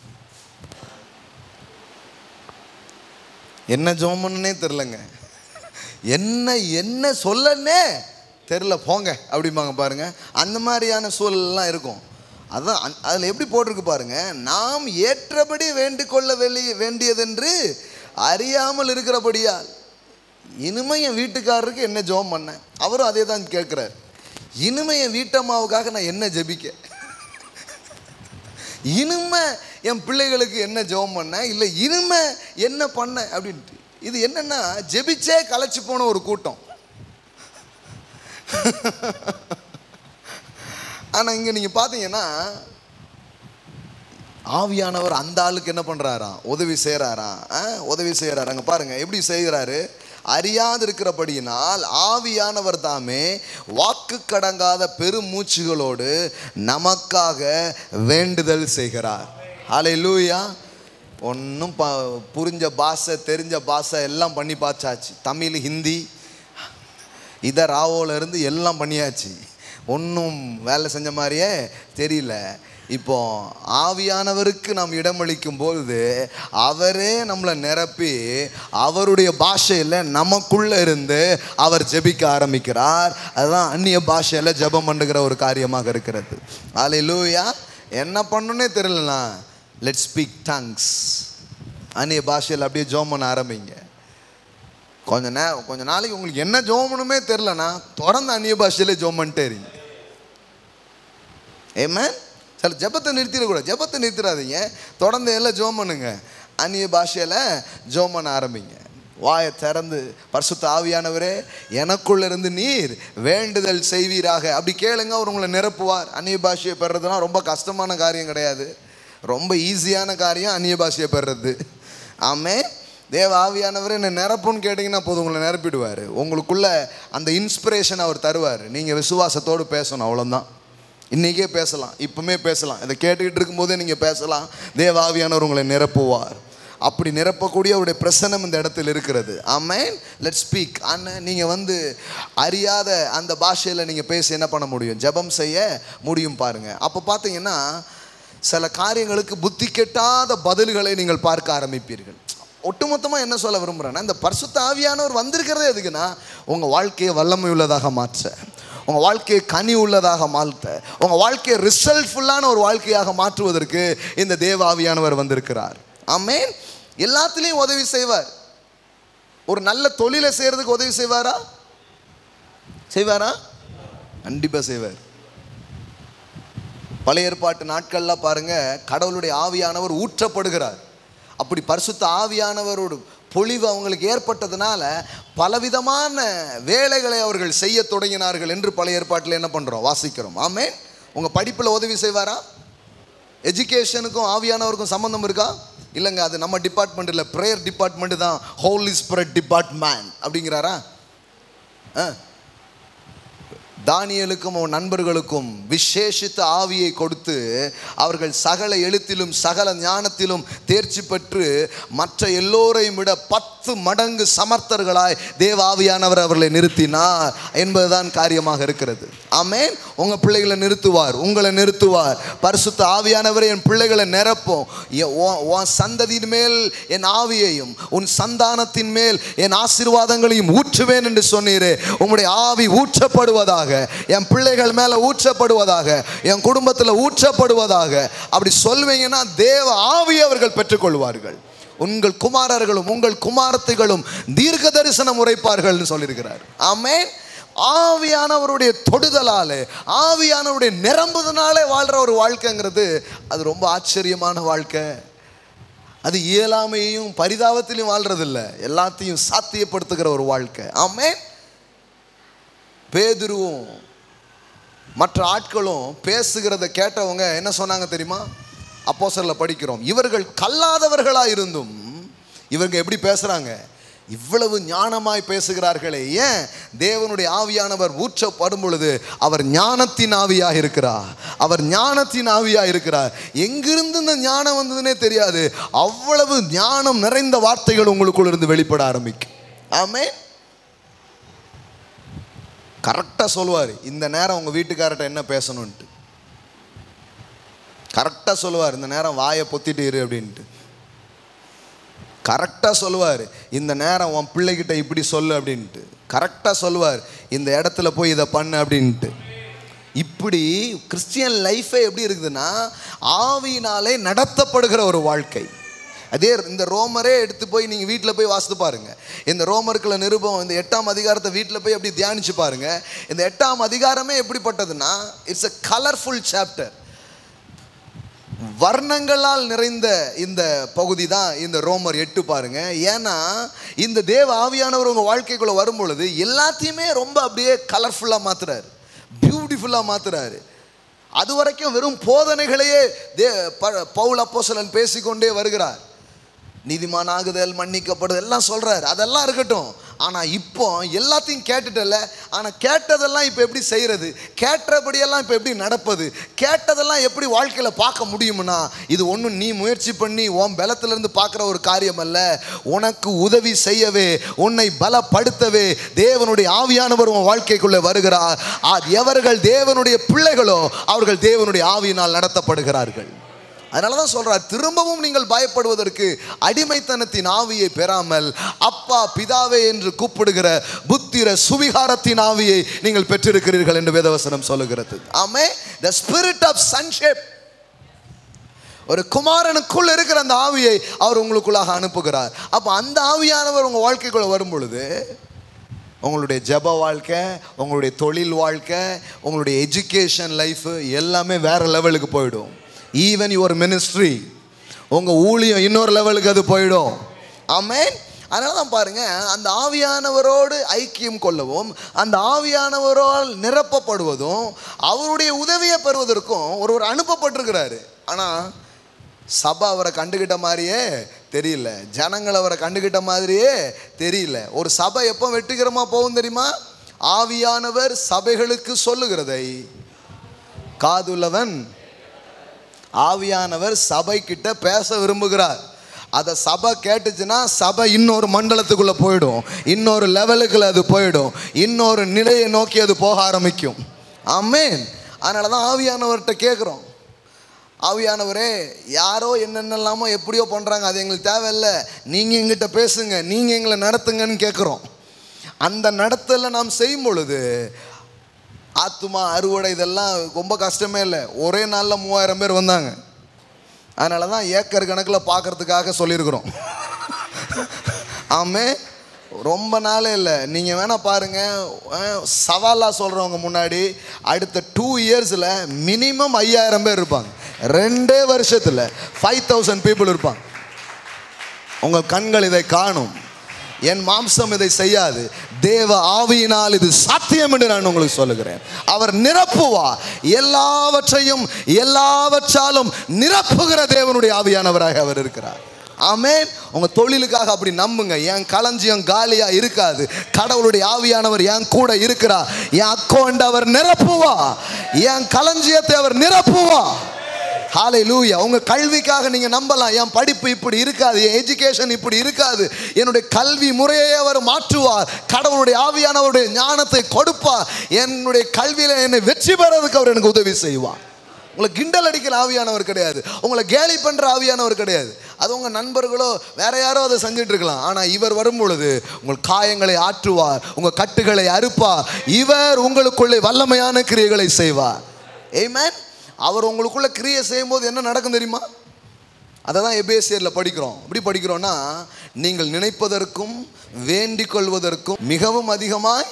என்ன ஜோம் பண்ணனே தெரிலங்க என்ன என்ன சொல்லனே தெரில போங்க அப்படிம்பாங்க பாருங்க அந்த மாதிரியான சூழல்லாம் இருக்கும் அதான் அந்- அதில் எப்படி போட்டிருக்கு பாருங்க நாம் ஏற்றபடி வேண்டிக்கொள்ள வெளி வேண்டியதென்று அறியாமல் இருக்கிறபடியால் இனிமே என் வீட்டுக்காரருக்கு என்ன ஜெபம் பண்ணேன் அவரும் அதே தான் கேட்குறாரு இனிமே என் வீட்டம்மாவுக்காக நான் என்ன ஜெபிக்க இனிமே என் பிள்ளைகளுக்கு என்ன ஜெபம் பண்ணேன் இல்லை இனிமே என்ன பண்ணேன் அப்படின்ட்டு இது என்னன்னா ஜெபிச்சே களைச்சு போன ஒரு கூட்டம் ஆனா இங்க நீங்க பாத்தீங்கன்னா ஆவியானவர் அந்த ஆளுக்கு என்ன பண்றாராம் உதவி செய்யறாராம் ஆ, உதவி செய்யறாரு அங்க பாருங்க எப்படி செய்கிறாரு அறியாது இருக்கிறபடியினால் ஆவியானவர் தாமே வாக்கு கடங்காத பெருமூச்சுகளோடு நமக்காக வேண்டுதல் செய்கிறார் ஹalleluya ஒன்றும் ப புரிஞ்ச பாஷை தெரிஞ்ச பாஷை எல்லாம் பண்ணி பார்த்தாச்சு தமிழ் ஹிந்தி இதை ராவோல இருந்து எல்லாம் பண்ணியாச்சு ஒன்றும் வேலை செஞ்ச மாதிரியே தெரியல இப்போ ஆவியானவருக்கு நாம் இடமளிக்கும் பொழுது அவரே நம்மளை நிரப்பி அவருடைய பாஷையில் நமக்குள்ள இருந்து அவர் ஜெபிக்க ஆரம்பிக்கிறார் அதுதான் அந்நிய பாஷையில் ஜெபம் பண்ணுகிற ஒரு காரியமாக இருக்கிறது அல்லேலூயா என்ன பண்ணுன்னே தெரியலண்ணா லெட் ஸ்பீக் டங்ஸ் அந்நிய பாஷையில் அப்படியே ஜோம் பண்ண ஆரம்பிங்க கொஞ்ச நேரம் கொஞ்ச நாளைக்கு உங்களுக்கு என்ன ஜோமனுமே தெரிலனா தொடர்ந்து அந்நிய பாஷையிலே ஜோம் பண்ணிட்டே இருங்க ஏமேன் சில ஜெபத்தை நிறுத்திடக்கூடாது ஜெபத்தை நிறுத்திடாதீங்க தொடர்ந்து எல்லாம் ஜோம் பண்ணுங்க அந்நிய பாஷையில் ஜோம் பண்ண ஆரம்பிங்க வாயை திறந்து பரிசுத்த ஆவியானவரே எனக்குள்ள இருந்து நீர் வேண்டுதல் செய்வீராக அப்படி கேளுங்க அவர் உங்களை நிரப்புவார் அந்நிய பாஷையை பெறதுலாம் ரொம்ப கஷ்டமான காரியம் கிடையாது ரொம்ப ஈஸியான காரியம் அந்நிய பாஷையை பெறுறது ஆமே தேவ ஆவியானவர் என்ன நிரப்புன்னு கேட்டிங்கன்னா போதும் உங்களை நிரப்பிடுவார் உங்களுக்குள்ள அந்த இன்ஸ்பிரேஷன் அவர் தருவார் நீங்கள் விசுவாசத்தோடு பேசணும் அவ்வளோதான் இன்றைக்கே பேசலாம் இப்பவுமே பேசலாம் இதை கேட்டுக்கிட்டு இருக்கும்போதே நீங்கள் பேசலாம் தேவ ஆவியானவர் உங்களை நிரப்புவார் அப்படி நிரப்பக்கூடிய அவருடைய பிரசனம் இந்த இடத்தில் இருக்கிறது ஆமேன் லெட் ஸ்பீக் அண்ணன் நீங்கள் வந்து அறியாத அந்த பாஷையில் நீங்கள் பேசி என்ன பண்ண முடியும் ஜெபம் செய்ய முடியும் பாருங்கள் அப்போ பார்த்தீங்கன்னா சில காரியங்களுக்கு புத்தி கெட்டாத பதில்களை நீங்கள் பார்க்க ஆரம்பிப்பீர்கள் ஒட்டுமொத்தமாக என்ன சொல்ல விரும்புகிறேன்னா இந்த பரிசுத்த ஆவியானவர் வந்திருக்கிறதே எதுக்குன்னா உங்கள் வாழ்க்கையை வல்லமை உள்ளதாக மாற்ற உங்கள் வாழ்க்கையை கனி உள்ளதாக மாற்ற உங்கள் வாழ்க்கையை ரிசல்ட்ஃபுல்லான ஒரு வாழ்க்கையாக மாற்றுவதற்கு இந்த தேவ ஆவியானவர் வந்திருக்கிறார் ஆமேன் எல்லாத்துலேயும் உதவி செய்வார் ஒரு நல்ல தொழிலை செய்கிறதுக்கு உதவி செய்வாரா செய்வாரா கண்டிப்பாக செய்வார் பழைய ஏற்பாட்டு நாட்கள்லாம் பாருங்க கடவுளுடைய ஆவியானவர் ஊற்றப்படுகிறார் அப்படி பரிசுத்த ஆவியானவரோட பொழிவு அவங்களுக்கு ஏற்பட்டதுனால பலவிதமான வேலைகளை அவர்கள் செய்ய தொடங்கினார்கள் என்று பழைய ஏற்பாட்டில் என்ன பண்ணுறோம் வாசிக்கிறோம் ஆமே உங்கள் படிப்பில் உதவி செய்வாரா எஜுகேஷனுக்கும் ஆவியானவருக்கும் சம்மந்தம் இருக்கா இல்லைங்க அது நம்ம டிபார்ட்மெண்ட் இல்லை ப்ரேயர் டிபார்ட்மெண்ட் தான் ஹோலி ஸ்பிரிட் டிபார்ட்மெண்ட் அப்படிங்கிறாரா ஆ தானியலுக்கும் அவன் நண்பர்களுக்கும் விசேஷித்த ஆவியை கொடுத்து அவர்கள் சகல எழுத்திலும் சகல ஞானத்திலும் தேர்ச்சி பெற்று மற்ற எல்லோரையும் விட பத்து மடங்கு சமர்த்தர்களாய் தேவ ஆவியானவர் அவர்களை நிறுத்தினார் என்பதுதான் காரியமாக இருக்கிறது ஆமேன் உங்கள் பிள்ளைகளை நிறுத்துவார் உங்களை நிறுத்துவார் பரிசுத்த ஆவியானவரை என் பிள்ளைகளை நிரப்பும் எ- உன் உன் சந்ததியின் மேல் என் ஆவியையும் உன் சந்தானத்தின் மேல் என் ஆசீர்வாதங்களையும் ஊற்றுவேன் என்று சொன்னீரே உம்முடைய ஆவி ஊற்றப்படுவதாக என் பிள்ளைகள் மேலே ஊற்றப்படுவதாக என் குடும்பத்தில் ஊற்றப்படுவதாக அப்படி சொல்வீங்கன்னா தேவ ஆவியை அவர்கள் பெற்றுக்கொள்வார்கள் உங்கள் குமாரர்களும் உங்கள் குமாரத்திகளும் தீர்க்க தரிசனம் உரைப்பார்கள்னு சொல்லியிருக்கிறார் ஆமென் ஆவியானவருடைய தொடுதலாலே ஆவியானவருடைய நிரம்புதனாலே வாழ்கிற ஒரு வாழ்க்கைங்கிறது அது ரொம்ப ஆச்சரியமான வாழ்க்கை அது இயலாமையையும் பரிதாபத்திலையும் வாழ்றதில்ல எல்லாத்தையும் சாத்தியப்படுத்துகிற ஒரு வாழ்க்கை ஆமென் பேதுருவும் மற்ற ஆட்களும் பேசுகிறத கேட்டவங்க என்ன சொன்னாங்க தெரியுமா அப்போஸ்தலர்ல படிக்கிறோம் இவர்கள் கல்லாதவர்களாக இருந்தும் இவங்க எப்படி பேசுகிறாங்க இவ்வளவு ஞானமாய் பேசுகிறார்களே ஏன் தேவனுடைய ஆவியானவர் ஊற்றப்படும் பொழுது அவர் ஞானத்தின் ஆவியாக இருக்கிறார் அவர் ஞானத்தின் ஆவியாக இருக்கிறார் எங்கிருந்து இந்த ஞானம் வந்ததுன்னே தெரியாது அவ்வளவு ஞானம் நிறைந்த வார்த்தைகள் உங்களுக்குள்ள இருந்து வெளிப்பட ஆரம்பிக்கும் ஆமென் கரெக்டாக சொல்லுவார் இந்த நேரம் உங்கள் வீட்டுக்காரர்கிட்ட என்ன பேசணுன்ட்டு கரெக்டாக சொல்லுவார் இந்த நேரம் வாயை பொத்திட்டு இரு அப்படின்ட்டு கரெக்டாக சொல்லுவார் இந்த நேரம் உன் பிள்ளைகிட்ட இப்படி சொல்லு அப்படின்ட்டு கரெக்டாக சொல்லுவார் இந்த இடத்துல போய் இதை பண்ணு அப்படின்ட்டு இப்படி கிறிஸ்டியன் லைஃபே எப்படி இருக்குதுன்னா ஆவியினாலே நடத்தப்படுகிற ஒரு வாழ்க்கை அதே இந்த ரோமரே எடுத்து போய் நீங்கள் வீட்டில் போய் வாசித்து பாருங்க இந்த ரோமருக்குள்ள நிருபம் இந்த எட்டாம் அதிகாரத்தை வீட்டில் போய் அப்படி தியானிச்சு பாருங்க இந்த எட்டாம் அதிகாரமே எப்படிப்பட்டதுன்னா இட்ஸ் a கலர்ஃபுல் சாப்டர் வர்ணங்களால் நிறைந்த இந்த பகுதி தான் இந்த ரோமர் எட்டு பாருங்க ஏன்னா இந்த தேவ ஆவியானவர் உங்கள் வாழ்க்கைக்குள்ளே வரும் பொழுது எல்லாத்தையுமே ரொம்ப அப்படியே கலர்ஃபுல்லாக மாத்துறாரு பியூட்டிஃபுல்லாக மாத்துறாரு அது வரைக்கும் வெறும் போதனைகளையே தே ப- பவுல் அப்போஸ்தலன் பேசிக்கொண்டே வருகிறார் நீதிமானாகுதல் மன்னிக்கப்படுதல் எல்லாம் சொல்றாரு அதெல்லாம் இருக்கட்டும் ஆனா இப்போ எல்லாத்தையும் கேட்டுட்டல ஆனா கேட்டதெல்லாம் இப்போ எப்படி செய்யறது கேட்டபடியெல்லாம் இப்போ எப்படி நடப்பது கேட்டதெல்லாம் எப்படி வாழ்க்கையில பார்க்க முடியும்னா இது ஒன்றும் நீ முயற்சி பண்ணி உன் பலத்துல இருந்து பார்க்குற ஒரு காரியம் அல்ல உனக்கு உதவி செய்யவே உன்னை பலப்படுத்தவே தேவனுடைய ஆவியானவர் உன் வாழ்க்கைக்குள்ளே வருகிறார் ஆ- எவர்கள் தேவனுடைய பிள்ளைகளோ அவர்கள் தேவனுடைய ஆவியினால் நடத்தப்படுகிறார்கள் அதனால தான் சொல்றார் திரும்பவும் நீங்கள் பயப்படுவதற்கு அடிமைத்தனத்தின் ஆவியை பெறாமல் அப்பா பிதாவே என்று கூப்பிடுகிற புத்திர சுவிகாரத்தின் ஆவியை நீங்கள் பெற்றிருக்கிறீர்கள் என்று வேதவசனம் சொல்லுகிறது ஆமே த ஸ்பிரிட் ஆஃப் சன்ஷிப் ஒரு குமாரனுக்குள் இருக்கிற அந்த ஆவியை அவர் உங்களுக்குள்ளாக அனுப்புகிறார் அப்போ அந்த ஆவியானவர் உங்கள் வாழ்க்கைக்குள்ள வரும் பொழுது உங்களுடைய ஜெப வாழ்க்கை உங்களுடைய தொழில் வாழ்க்கை உங்களுடைய எஜுகேஷன் லைஃப் எல்லாமே வேற லெவலுக்கு போயிடும் ஈவன் யுவர் மினிஸ்ட்ரி உங்கள் ஊழியம் இன்னொரு லெவலுக்கு அது போயிடும் ஆமென் அதனால தான் பாருங்க அந்த ஆவியானவரோடு ஐக்கியம் கொள்ளவும் அந்த ஆவியானவரால் நிரப்பப்படுவதும் அவருடைய உதவியை பெறுவதற்கும் ஒருவர் அனுப்பப்பட்டிருக்கிறாரு ஆனால் சபை அவரை கண்டுகிட்ட மாதிரியே தெரியல ஜனங்கள் அவரை கண்டுகிட்ட மாதிரியே தெரியல ஒரு சபை எப்போ வெற்றிகரமா போகும் தெரியுமா ஆவியானவர் சபைகளுக்கு சொல்லுகிறதை காதுள்ளவன் ஆவியானவர் சபை கிட்ட பேச விரும்புகிறார் அதை சபை கேட்டுச்சுன்னா சபை இன்னொரு மண்டலத்துக்குள்ள போயிடும் இன்னொரு லெவலுக்குள்ள அது போயிடும் இன்னொரு நிலையை நோக்கி அது போக ஆரம்பிக்கும் ஆமென் அதனால தான் ஆவியானவர்கிட்ட கேட்குறோம் ஆவியானவரே யாரோ என்னென்னலாமோ எப்படியோ பண்ணுறாங்க அது எங்களுக்கு தேவையில்லை நீங்கள் எங்கிட்ட பேசுங்க நீங்கள் எங்களை நடத்துங்கன்னு கேட்குறோம் அந்த நடத்தலை நாம் செய்யும் பொழுது ஆத்துமா அறுவடை இதெல்லாம் ரொம்ப கஷ்டமே இல்லை ஒரே நாளில் மூவாயிரம் பேர் வந்தாங்க அதனால தான் ஏக்கர் கணக்கில் பார்க்கறதுக்காக சொல்லியிருக்கிறோம் ஆமே ரொம்ப நாளே இல்லை நீங்கள் வேணால் பாருங்கள் சவாலாக சொல்கிறவங்க முன்னாடி அடுத்த டூ இயர்ஸில் மினிமம் ஐயாயிரம் பேர் இருப்பாங்க ரெண்டே வருஷத்தில் ஃபைவ் தௌசண்ட் பீப்புள் இருப்பாங்க உங்கள் கண்கள் இதை காணும் என் மாம்சம் இதை செய்யாது தேவ ஆவியினால் இது சாத்தியம் என்று நான் உங்களுக்கு சொல்லுகிறேன் அவர் நிரப்புவா எல்லாவற்றையும் எல்லாவற்றாலும் நிரப்புகிற தேவனுடைய ஆவியானவராக அவர் இருக்கிறார் ஆமென் உங்க தொழிலுக்காக அப்படி நம்புங்க என் களஞ்சியம் காலியா இருக்காது கடவுளுடைய ஆவியானவர் என் கூட இருக்கிறார் என் அக்கௌண்ட் அவர் நிரப்புவா என் களஞ்சியத்தை அவர் நிரப்புவா ஹாலை லூயா உங்க கல்விக்காக நீங்க நம்பலாம் என் படிப்பு இப்படி இருக்காது என் எஜுகேஷன் இப்படி இருக்காது என்னுடைய கல்வி முறையை அவர் மாற்றுவார் கடவுளுடைய ஆவியானவருடைய ஞானத்தை கொடுப்பார் என்னுடைய கல்வியில என்னை வெற்றி பெறதுக்கு அவர் எனக்கு உதவி செய்வார் உங்களை கிண்டல் அடிக்கிற ஆவியானவர் கிடையாது உங்களை கேலி பண்ற ஆவியானவர் கிடையாது அது உங்க நண்பர்களோ வேற யாரோ அதை செஞ்சுட்டு இருக்கலாம் ஆனா இவர் வரும் பொழுது உங்கள் காயங்களை ஆற்றுவார் உங்க கட்டுகளை அறுப்பார் இவர் உங்களுக்குள்ளே வல்லமையான கிரியைகளை செய்வார் ஏமேன் அவர் உங்களுக்குள்ள கிரியை செய்யும்போது என்ன நடக்கும் தெரியுமா அதை தான் எபேசியரில் படிக்கிறோம் எப்படி படிக்கிறோன்னா நீங்கள் நினைப்பதற்கும் வேண்டிக் கொள்வதற்கும் மிகவும் அதிகமாய்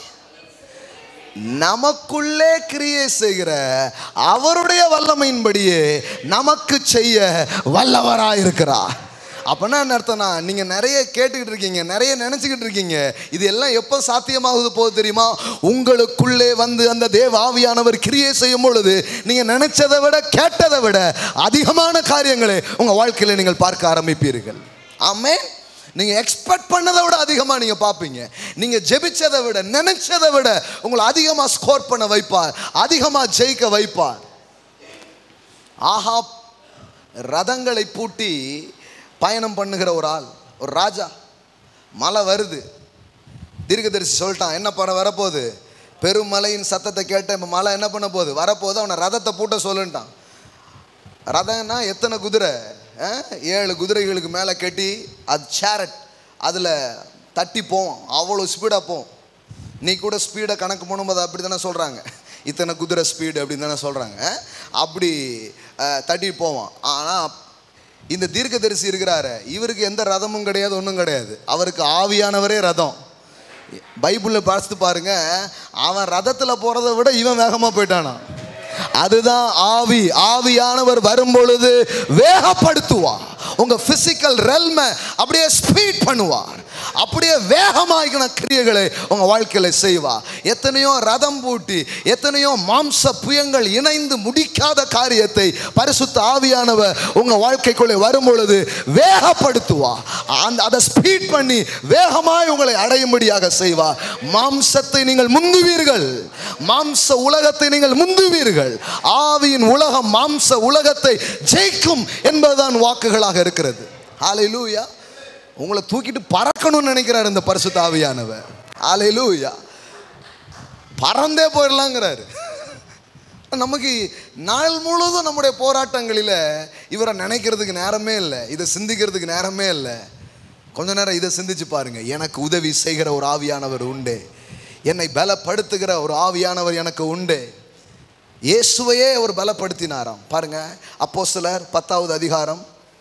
நமக்குள்ளே கிரியை செய்கிற அவருடைய வல்லமையின்படியே நமக்கு செய்ய வல்லவராக இருக்கிறார் அப்போனா என்ன அர்த்தம்னா நீங்கள் நிறைய கேட்டுக்கிட்டு இருக்கீங்க நிறைய நினச்சிக்கிட்டு இருக்கீங்க இது எல்லாம் எப்போ சாத்தியமாகுது போகுது தெரியுமா உங்களுக்குள்ளே வந்து அந்த தேவ ஆவியானவர் கிரியை செய்யும் பொழுது நீங்கள் நினைச்சதை விட கேட்டதை விட அதிகமான காரியங்களை உங்கள் வாழ்க்கையில் நீங்கள் பார்க்க ஆரம்பிப்பீர்கள் ஆமென் நீங்கள் எக்ஸ்பெக்ட் பண்ணதை விட அதிகமாக நீங்கள் பார்ப்பீங்க நீங்கள் ஜெபிச்சதை விட நினைச்சதை விட உங்களை அதிகமாக ஸ்கோர் பண்ண வைப்பார் அதிகமாக ஜெயிக்க வைப்பார் ஆஹா ரதங்களை பூட்டி பயணம் பண்ணுகிற ஒரு ஆள் ஒரு ராஜா மழை வருது தீர்க்கதரிசி சொல்லிட்டான் என்ன பண்ண வரப்போகுது பெருமலையின் சத்தத்தை கேட்ட இப்போ மழை என்ன பண்ண போகுது வரப்போகுது அவனை ரதத்தை பூட்ட சொல்லுன்ட்டான் ரதம்னா எத்தனை குதிரை ஆ? ஏழு குதிரைகளுக்கு மேலே கட்டி அது சேரட் அதில் தட்டி போவோம் அவ்வளோ ஸ்பீடாக போவோம் நீ கூட ஸ்பீடை கணக்கு பண்ணும்போது அப்படி தானே சொல்கிறாங்க இத்தனை குதிரை ஸ்பீடு அப்படின்னு தானே சொல்கிறாங்க அப்படி அஹ், தட்டி போவோம் ஆனால் இந்த தீர்க்கதரிசி இருக்கிறாரு இவருக்கு எந்த ரதமும் கிடையாது ஒன்றும் கிடையாது அவருக்கு ஆவியானவரே ரதம் பைபிளில் பார்த்து பாருங்க அவன் ரதத்தில் போகிறத விட இவன் வேகமாக போயிட்டானா அதுதான் ஆவி ஆவியானவர் வரும் பொழுது வேகப்படுத்துவார் உங்க பிசிக்கல் ரெல்ம அப்படியே ஸ்பீட் பண்ணுவார் அப்படியே வேகமாகின கிரியைகளை உங்க வாழ்க்கையில செய்வார் எத்தனையோ ரதம் பூட்டி எத்தனையோ மாம்ச புயங்கள் இணைந்து முடிக்காத காரியத்தை பரிசுத்த ஆவியானவர் உங்க வாழ்க்கைக்குள்ளே வரும் பொழுது வேகப்படுத்துவா அந்த அதை ஸ்பீட் பண்ணி வேகமாய் உங்களை அடையும்படியாக செய்வார் மாம்சத்தை நீங்கள் முந்துவீர்கள் மாம்ச உலகத்தை நீங்கள் முந்துவீர்கள் ஆவியின் உலகம் மாம்ச உலகத்தை ஜெயிக்கும் என்பதுதான் வாக்குகளாக இருக்கிறது ஹalleluya உங்களை தூக்கிட்டு பறக்கணும்னு நினைக்கிறார் இந்த பரிசுத்த ஆவியானவர் ஹalleluya பறந்தே போயிடலாங்கிறாரு நமக்கு நாள் முழுவதும் நம்முடைய போராட்டங்களில் இவரை நினைக்கிறதுக்கு நேரமே இல்லை இதை சிந்திக்கிறதுக்கு நேரமே இல்லை கொஞ்ச நேரம் இதை சிந்திச்சு பாருங்க எனக்கு உதவி செய்கிற ஒரு ஆவியானவர் உண்டு என்னை பலப்படுத்துகிற ஒரு ஆவியானவர் எனக்கு உண்டு இயேசுவையே அவர் பலப்படுத்தினாராம் பாருங்க அப்போ சிலர் பத்தாவது அதிகாரம்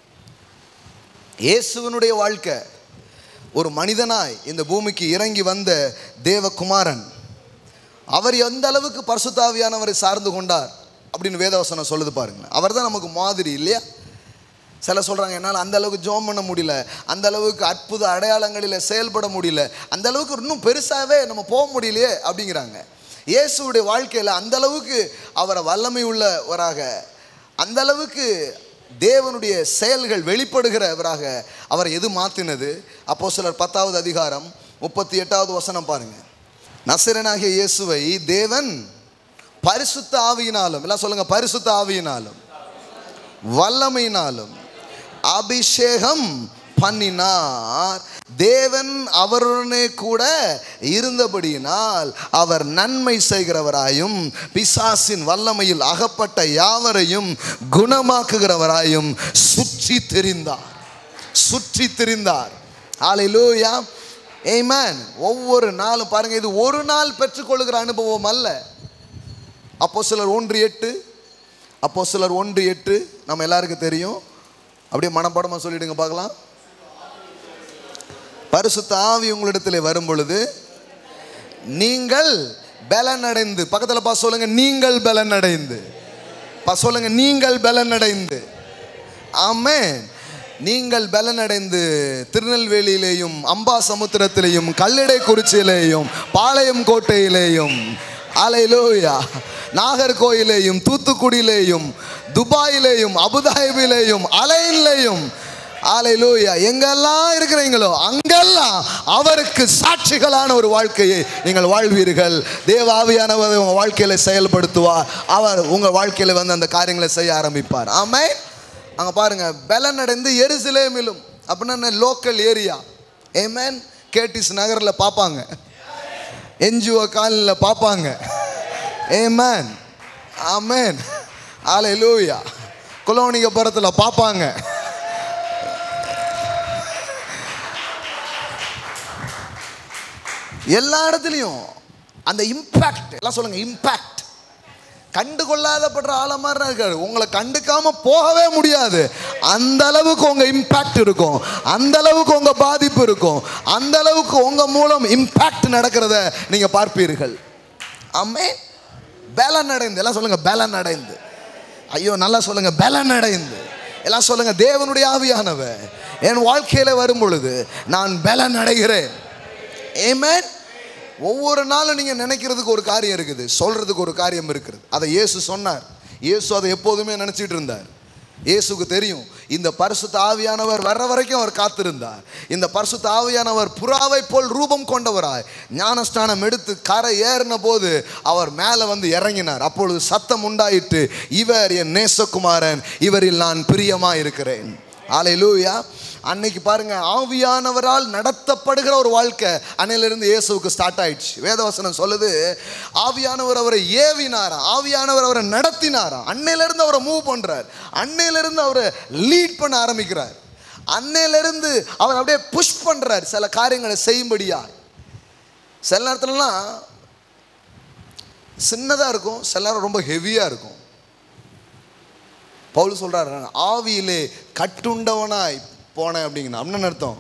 இயேசுவனுடைய வாழ்க்கை ஒரு மனிதனாய் இந்த பூமிக்கு இறங்கி வந்த தேவகுமாரன் அவர் எந்த அளவுக்கு பரிசுத்தாவியானவரை சார்ந்து கொண்டார் அப்படின்னு வேதவசனம் சொல்லுது பாருங்க அவர் தான் நமக்கு மாதிரி இல்லையா சில சொல்கிறாங்க என்னால் அந்த அளவுக்கு ஜோம் பண்ண முடியல அந்த அளவுக்கு அற்புத அடையாளங்களில் செயல்பட முடியல அந்த அளவுக்கு இன்னும் பெருசாகவே நம்ம போக முடியலையே அப்படிங்கிறாங்க இயேசுவுடைய வாழ்க்கையில் அந்த அளவுக்கு அவரை வல்லமை உள்ளவராக அந்த அளவுக்கு தேவனுடைய செயல்கள் வெளிப்படுகிறவராக அவரை எது மாற்றினது அப்போ சிலர் பத்தாவது அதிகாரம் முப்பத்தி எட்டாவது வசனம் பாருங்க நசரனாகிய இயேசுவை தேவன் பரிசுத்த ஆவியினாலும் எல்லாம் சொல்லுங்க பரிசுத்த ஆவியினாலும் வல்லமையினாலும் அபிஷேகம் பண்ணினார் தேவன் அவருடனே கூட இருந்தபடியினால் அவர் நன்மை செய்கிறவராயும் பிசாசின் வல்லமையில் அகப்பட்ட யாவரையும் குணமாக்குகிறவராயும் சுற்றி திரிந்தார் சுற்றி திரிந்தார் ஹalleluya ஆமென் ஒவ்வொரு நாளும் பாருங்க இது ஒரு நாள் பெற்றுக்கொள்கிற அனுபவம் அல்ல அப்போ சிலர் ஒன்று எட்டு அப்போ சிலர் ஒன்று எட்டு நம்ம எல்லாருக்கும் தெரியும் அப்படியே மனப்பாடமாக சொல்லிடுங்க பார்க்கலாம் பரிசுத்த ஆவி உங்களிடத்தில் வரும் பொழுது நீங்கள் பலனடைந்து பக்கத்தில் பா சொல்லுங்க நீங்கள் பலனடைந்து பா சொல்லுங்க நீங்கள் பலனடைந்து ஆமென் நீங்கள் பலனடைந்து திருநெல்வேலியிலேயும் அம்பா சமுத்திரத்திலேயும் கல்லிடை குறிச்சியிலேயும் பாளையம் கோட்டையிலேயும் அலையிலோயா நாகர்கோயிலேயும் தூத்துக்குடியிலேயும் துபாயிலேயும் அபுதாபிலேயும் அலையிலேயும் ஆலையிலூயா எங்கெல்லாம் இருக்கிறீங்களோ அங்கெல்லாம் அவருக்கு சாட்சிகளான ஒரு வாழ்க்கையை நீங்கள் வாழ்வீர்கள் தேவ ஆவியானவர் உங்கள் வாழ்க்கையில் செயல்படுத்துவார் அவர் உங்கள் வாழ்க்கையில் வந்து அந்த காரியங்களை செய்ய ஆரம்பிப்பார் ஆமே அங்கே பாருங்க பலன் அடைந்து எருசலேமிலும் அப்படின்னா லோக்கல் ஏரியா ஏமேன் கேட்டிஸ் நகரில் பார்ப்பாங்க என்ஜிஓ காலனியில் பார்ப்பாங்க ஏமேன் ஆமேன் ஆலை லூயா குலோனிகபுரத்தில் பார்ப்பாங்க எல்லா இடத்துலையும் அந்த இம்பேக்ட் எல்லாம் சொல்லுங்க இம்பேக்ட் கண்டு கொள்ளாதப்படுற ஆள மாதிரி தான் இருக்காரு உங்களை கண்டுக்காம போகவே முடியாது அந்த அளவுக்கு உங்க இம்பேக்ட் இருக்கும் அந்த அளவுக்கு உங்க பாதிப்பு இருக்கும் அந்த அளவுக்கு உங்க மூலம் இம்பேக்ட் நடக்கிறத நீங்க பார்ப்பீர்கள் ஆமே பலன் அடைந்து எல்லாம் சொல்லுங்க பலன் அடைந்து ஐயோ நல்லா சொல்லுங்க பலன் அடைந்து எல்லாம் சொல்லுங்க தேவனுடைய ஆவியானவர் என் வாழ்க்கையில வரும் பொழுது நான் பலன் அடைகிறேன் ஏமேன் ஒவ்வொரு நாளும் நீங்கள் நினைக்கிறதுக்கு ஒரு காரியம் இருக்குது சொல்கிறதுக்கு ஒரு காரியம் இருக்குது அதை இயேசு சொன்னார் இயேசு அதை எப்போதுமே நினச்சிட்டு இருந்தார் இயேசுக்கு தெரியும் இந்த பரிசுத்த ஆவியானவர் வர்ற வரைக்கும் அவர் காத்திருந்தார் இந்த பரிசுத்த ஆவியானவர் புறாவை போல் ரூபம் கொண்டவராய் ஞானஸ்தானம் எடுத்து கரை ஏறின போது அவர் மேலே வந்து இறங்கினார் அப்பொழுது சத்தம் உண்டாயிட்டு இவர் என் நேசகுமாரன் இவரில் நான் பிரியமாக இருக்கிறேன் ஆலை லூயா அன்னைக்கு பாருங்க ஆவியானவரால் நடத்தப்படுகிற ஒரு வாழ்க்கை அன்னையிலிருந்து இயேசுவுக்கு ஸ்டார்ட் ஆயிடுச்சு வேதவசனம் சொல்லுது ஆவியானவர் அவரை ஏவினாரா ஆவியானவர் அவரை நடத்தினாரா அன்னையிலிருந்து அவரை மூவ் பண்றார் அன்னையிலிருந்து அவரை லீட் பண்ண ஆரம்பிக்கிறார் அன்னையிலிருந்து அவர் அப்படியே புஷ் பண்றார் சில காரியங்களை செய்யும்படியா சில நேரத்துலலாம் சின்னதாக இருக்கும் சில நேரம் ரொம்ப ஹெவியாக இருக்கும் பவுல் சொல்றாரு நான் ஆவியிலே கட்டுண்டவனாய் போனேன் அப்படிங்கிற அப்படின்னு அர்த்தம்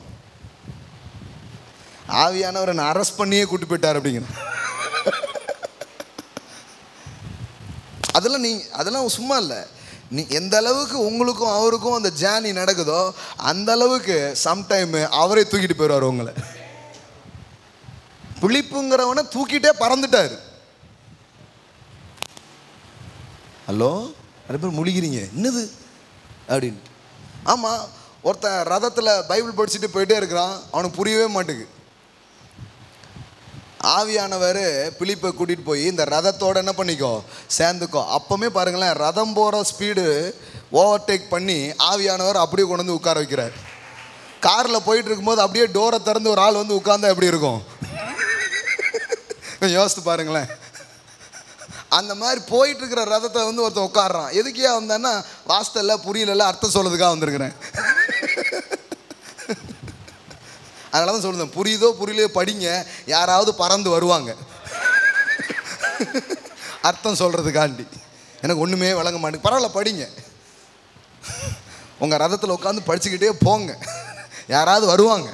ஆவியானவரை நான் அரெஸ்ட் பண்ணியே கூட்டு போயிட்டார் அப்படிங்கிற அதெல்லாம் நீ அதெல்லாம் சும்மா இல்லை நீ எந்த அளவுக்கு உங்களுக்கும் அவருக்கும் அந்த ஜேர்னி நடக்குதோ அந்த அளவுக்கு சம்டைம் அவரே தூக்கிட்டு போயிடுவார் உங்களை பிழிப்புங்கிறவனை தூக்கிட்டே பறந்துட்டாரு ஹலோ நிறைய பேர் முழிக்கிறீங்க என்னது அப்படின்ட்டு ஆமாம் ஒருத்தன் ரதத்தில் பைபிள் படிச்சுட்டு போயிட்டே இருக்கிறான் அவனுக்கு புரியவே மாட்டேங்குது ஆவியானவர் பிலிப்பை கூட்டிகிட்டு போய் இந்த ரதத்தோட என்ன பண்ணிக்கோ சேர்ந்துக்கோ அப்போவுமே பாருங்களேன் ரதம் போகிற ஸ்பீடு ஓவர்டேக் பண்ணி ஆவியானவர் அப்படியே கொண்டு வந்து உட்கார வைக்கிறார் காரில் போயிட்டு இருக்கும்போது அப்படியே டோரை திறந்து ஒரு ஆள் வந்து உட்கார்ந்தா எப்படி இருக்கும் கொஞ்சம் யோசித்து பாருங்களேன் அந்த மாதிரி போயிட்டு இருக்கிற ரதத்தை வந்து ஒருத்தன் உட்காடுறான் எதுக்கே வந்தான்னா வாஸ்தல்ல புரியல அர்த்தம் சொல்றதுக்காக வந்திருக்கிறேன் அதனால தான் சொல்லுதேன் புரியுதோ புரியலையோ படிங்க யாராவது பறந்து வருவாங்க அர்த்தம் சொல்கிறதுக்காண்டி எனக்கு ஒன்றுமே விளங்க மாட்டேங்குது பரவாயில்ல படிங்க உங்கள் ரதத்தில் உட்காந்து படிச்சுக்கிட்டே போங்க யாராவது வருவாங்க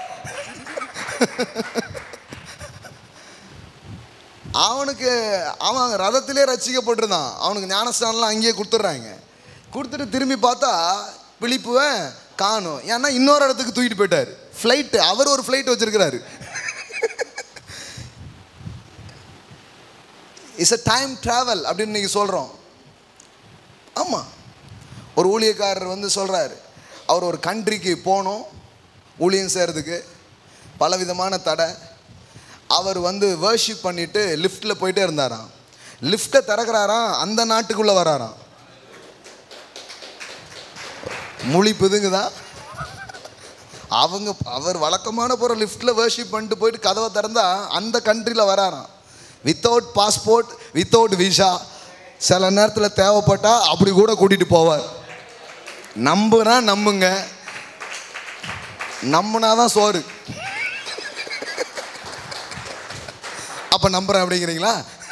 அவனுக்கு அவன் ரதத்திலே ரசிக்கப்பட்டிருந்தான் அவனுக்கு ஞானஸ்தானம்லாம் அங்கேயே கொடுத்துட்றாங்க கொடுத்துட்டு திரும்பி பார்த்தா பிழிப்புவன் காணும் ஏன்னா இன்னொரு இடத்துக்கு தூக்கிட்டு போயிட்டார் ஃப்ளைட்டு அவர் ஒரு ஃப்ளைட் வச்சிருக்கிறாரு இட்ஸ் அ டைம் ட்ராவல் அப்படின்னு நீங்கள் சொல்கிறோம் ஆமாம் ஒரு ஊழியக்காரர் வந்து சொல்கிறாரு அவர் ஒரு கண்ட்ரிக்கு போகணும் ஊழியம் செய்கிறதுக்கு பலவிதமான தடை அவர் வந்து வர்ஷிப் பண்ணிட்டு லிஃப்ட்டில் போயிட்டே இருந்தாராம் லிஃப்ட்டை திறக்கிறாராம் அந்த நாட்டுக்குள்ளே வராராம் மொழி பிதுங்குதா அவங்க அவர் வழக்கமான போகிற லிஃப்ட்டில் வர்ஷிப் பண்ணிட்டு போயிட்டு கதவை திறந்தா அந்த கண்ட்ரியில் வராராம் வித்தவுட் பாஸ்போர்ட் வித்தவுட் விசா சில நேரத்தில் தேவைப்பட்டா அப்படி கூட கூட்டிகிட்டு போவார் நம்புனா நம்புங்க நம்புனாதான் சோறு அப்போ நம்புறேன் அப்படிங்கிறீங்களா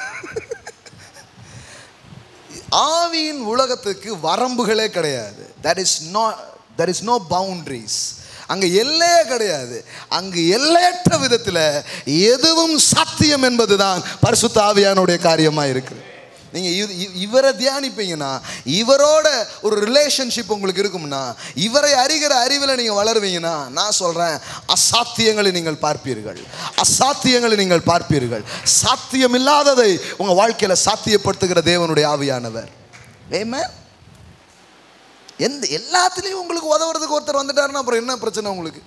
ஆவியின் உலகத்துக்கு வரம்புகளே கிடையாது that is not that is no boundaries அங்கே எல்லையே கிடையாது அங்கு எல்லையற்ற விதத்தில் எதுவும் சாத்தியம் என்பதுதான் பரிசுத்த ஆவியானுடைய காரியமாக இருக்குது நீங்கள் இவரை தியானிப்பீங்கன்னா இவரோட ஒரு ரிலேஷன்ஷிப் உங்களுக்கு இருக்கும்னா இவரை அறிகிற அறிவில் நீங்கள் வளருவீங்கன்னா நான் சொல்கிறேன் அசாத்தியங்களை நீங்கள் பார்ப்பீர்கள் அசாத்தியங்களை நீங்கள் பார்ப்பீர்கள் சாத்தியம் இல்லாததை உங்கள் வாழ்க்கையில் சாத்தியப்படுத்துகிற தேவனுடைய ஆவியானவர் ஏமே எந்த எல்லாத்துலேயும் உங்களுக்கு உதவுறதுக்கு ஒருத்தர் வந்துட்டாருன்னா அப்புறம் என்ன பிரச்சனை உங்களுக்கு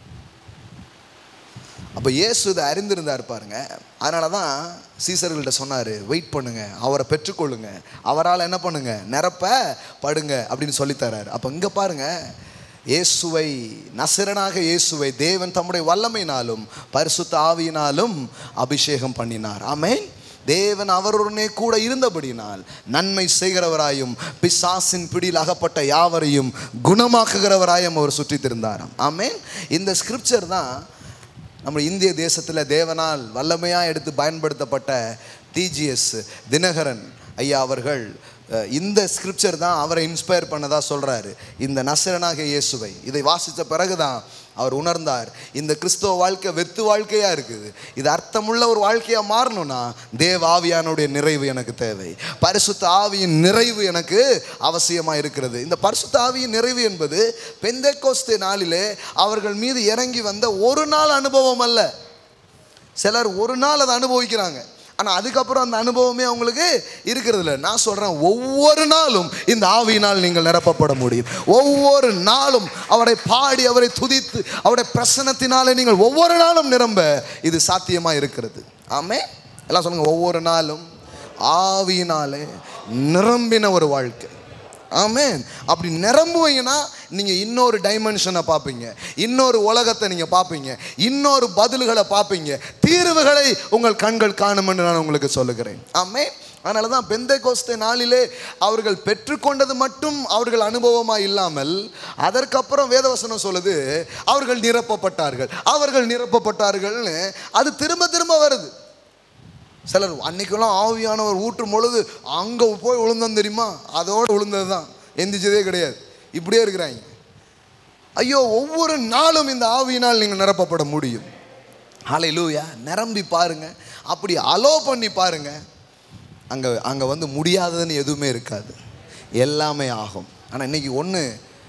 அப்போ இயேசு இதை அறிந்திருந்தார் பாருங்க அதனால தான் சீசர்கள்ட்ட சொன்னார் வெயிட் பண்ணுங்க அவரை பெற்றுக்கொள்ளுங்க அவரால் என்ன பண்ணுங்க நிரப்ப படுங்க அப்படின்னு சொல்லித்தராரு அப்போ இங்கே பாருங்க இயேசுவை நசிரனாக இயேசுவை தேவன் தம்முடைய வல்லமையினாலும் பரிசுத்த ஆவியினாலும் அபிஷேகம் பண்ணினார் ஆமென் தேவன் அவருடனே கூட இருந்தபடியினால் நன்மை செய்கிறவராயும் பிசாசின் பிடியில் அகப்பட்ட யாவரையும் குணமாக்குகிறவராயும் அவர் சுற்றித் திருந்தாராம் ஆமென் இந்த ஸ்கிரிப்சர் தான் நம்ம இந்திய தேசத்தில் தேவனால் வல்லமையாக எடுத்து பயன்படுத்தப்பட்ட டிஜிஎஸ் தினகரன் ஐயா அவர்கள் அஹ், இந்த ஸ்கிரிப்சர் தான் அவரை இன்ஸ்பயர் பண்ணதா சொல்கிறாரு இந்த நசரனாக இயேசுவை இதை வாசித்த பிறகு தான் அவர் உணர்ந்தார் இந்த கிறிஸ்தவ வாழ்க்கை வெத்து வாழ்க்கையாக இருக்குது இது அர்த்தமுள்ள ஒரு வாழ்க்கையாக மாறணும்னா தேவ ஆவியானுடைய நிறைவு எனக்கு தேவை பரிசுத்த ஆவியின் நிறைவு எனக்கு அவசியமாக இருக்கிறது இந்த பரிசுத்த ஆவியின் நிறைவு என்பது பெந்தைக்கோஸ்தே நாளிலே அவர்கள் மீது இறங்கி வந்த ஒரு நாள் அனுபவம் அல்ல சிலர் ஒரு நாள் அதை அனுபவிக்கிறாங்க ஆனால் அதுக்கப்புறம் அந்த அனுபவமே அவங்களுக்கு இருக்கிறது இல்லை நான் சொல்கிறேன் ஒவ்வொரு நாளும் இந்த ஆவியினால் நீங்கள் நிரப்பப்பட முடியும் ஒவ்வொரு நாளும் அவரை பாடி அவரை துதித்து அவருடைய பிரசனத்தினாலே நீங்கள் ஒவ்வொரு நாளும் நிரம்ப இது சாத்தியமாக இருக்கிறது ஆமே எல்லாம் சொல்லுங்கள் ஒவ்வொரு நாளும் ஆவியினாலே நிரம்பின ஒரு வாழ்க்கை ஆமென் அப்படி நிரம்புவீங்கன்னா நீங்கள் இன்னொரு டைமென்ஷனை பார்ப்பீங்க இன்னொரு உலகத்தை நீங்கள் பார்ப்பீங்க இன்னொரு பதில்களை பார்ப்பீங்க தீர்வுகளை உங்கள் கண்கள் காணும் என்று நான் உங்களுக்கு சொல்லுகிறேன் ஆமென் அதனால தான் பெந்தை கோஸ்தே நாளிலே அவர்கள் பெற்றுக்கொண்டது மட்டும் அவர்கள் அனுபவமாக இல்லாமல் அதற்கப்புறம் வேதவசனம் சொல்லுது அவர்கள் நிரப்பப்பட்டார்கள் அவர்கள் நிரப்பப்பட்டார்கள்னு அது திரும்ப திரும்ப வருது சிலர் அன்னைக்கெல்லாம் ஆவியானவர் ஊற்றும் பொழுது அங்கே போய் விழுந்தோம் தெரியுமா அதோடு விழுந்தது தான் எந்திரிச்சதே கிடையாது இப்படியே இருக்கிறாங்க ஐயோ ஒவ்வொரு நாளும் இந்த ஆவியினால் நீங்கள் நிரப்பப்பட முடியும் ஹalleluya நிரம்பி பாருங்க அப்படி அலோ பண்ணி பாருங்க அங்கே அங்கே வந்து முடியாததுன்னு எதுவுமே இருக்காது எல்லாமே ஆகும் ஆனால் இன்னைக்கு ஒன்று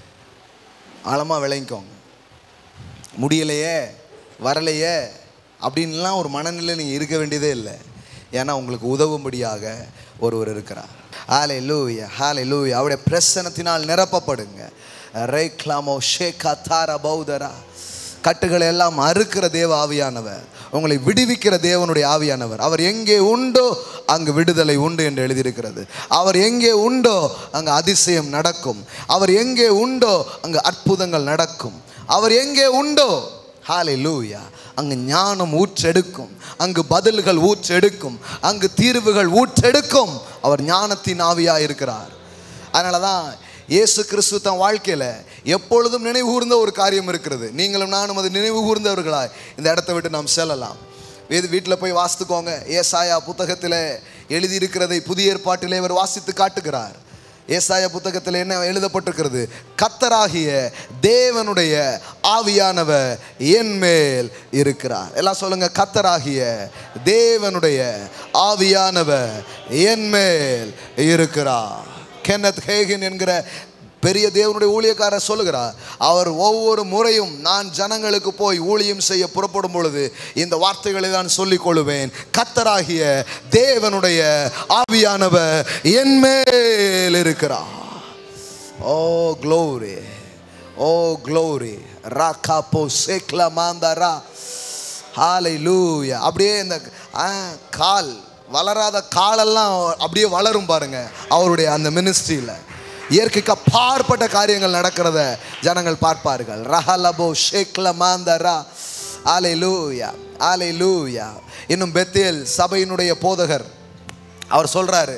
ஆழமாக விளங்கிக்கோங்க முடியலையே வரலையே அப்படின்லாம் ஒரு மனநிலை நீங்கள் இருக்க வேண்டியதே இல்லை ஏன்னா உங்களுக்கு உதவும்படியாக ஒருவர் இருக்கிறார் ஹாலே லூயா ஹாலே லூயா அவருடைய பிரசனத்தினால் நிரப்பப்படுங்க ரைக்லாமோ ஷேகா தாரா பௌதரா கட்டுகளை எல்லாம் அறுக்கிற தேவ ஆவியானவர் உங்களை விடுவிக்கிற தேவனுடைய ஆவியானவர் அவர் எங்கே உண்டோ அங்கு விடுதலை உண்டு என்று எழுதியிருக்கிறது அவர் எங்கே உண்டோ அங்கு அதிசயம் நடக்கும் அவர் எங்கே உண்டோ அங்கு அற்புதங்கள் நடக்கும் அவர் எங்கே உண்டோ ஹாலே லூயா அங்கு ஞானம் ஊற்றெடுக்கும் அங்கு பதில்கள் ஊற்றெடுக்கும் அங்கு தீர்வுகள் ஊற்றெடுக்கும் அவர் ஞானத்தின் ஆவியாக இருக்கிறார் அதனால தான் இயேசு கிறிஸ்து தன் வாழ்க்கையில் எப்பொழுதும் நினைவு கூர்ந்த ஒரு காரியம் இருக்கிறது நீங்களும் நானும் அது நினைவு கூர்ந்தவர்களாய் இந்த இடத்த விட்டு நாம் செல்லலாம் இது வீட்டில் போய் வாசித்துக்கோங்க ஏசாயா புத்தகத்தில் எழுதியிருக்கிறதை புதிய ஏற்பாட்டிலே அவர் வாசித்து காட்டுகிறார் ஏசாயா புத்தகத்தில் என்ன எழுதப்பட்டிருக்கிறது கத்தராகிய தேவனுடைய ஆவியானவர் என் மேல் இருக்கிறார் எல்லாம் சொல்லுங்க கத்தராகிய தேவனுடைய ஆவியானவர் என் மேல் இருக்கிறார் கென்னத் ஹேகன் என்கிற பெரிய தேவனுடைய ஊழியக்காரர் சொல்லுகிறார் அவர் ஒவ்வொரு முறையும் நான் ஜனங்களுக்கு போய் ஊழியம் செய்ய புறப்படும் பொழுது இந்த வார்த்தைகளை தான் சொல்லிக் கொள்வேன் கத்தராகிய தேவனுடைய ஆவியானவர் என் மேல் இருக்கிறார் ஓ க்ளோரி ஓ க்ளோரி ராக்கா போ சேக்ல மாந்தாரா ஹாலை லூயா அப்படியே இந்த ஆ, கால் வளராத காலெல்லாம் அப்படியே வளரும் பாருங்க அவருடைய அந்த மினிஸ்ட்ரியில் இயற்கைக்கு அப்பாற்பட்ட காரியங்கள் நடக்கிறத ஜனங்கள் பார்ப்பார்கள் ரஹலபோ ஷேக்ல மாந்தரா ஆலை லூயா ஆலை லூயா இன்னும் பெத்தேல் சபையினுடைய போதகர் அவர் சொல்றாரு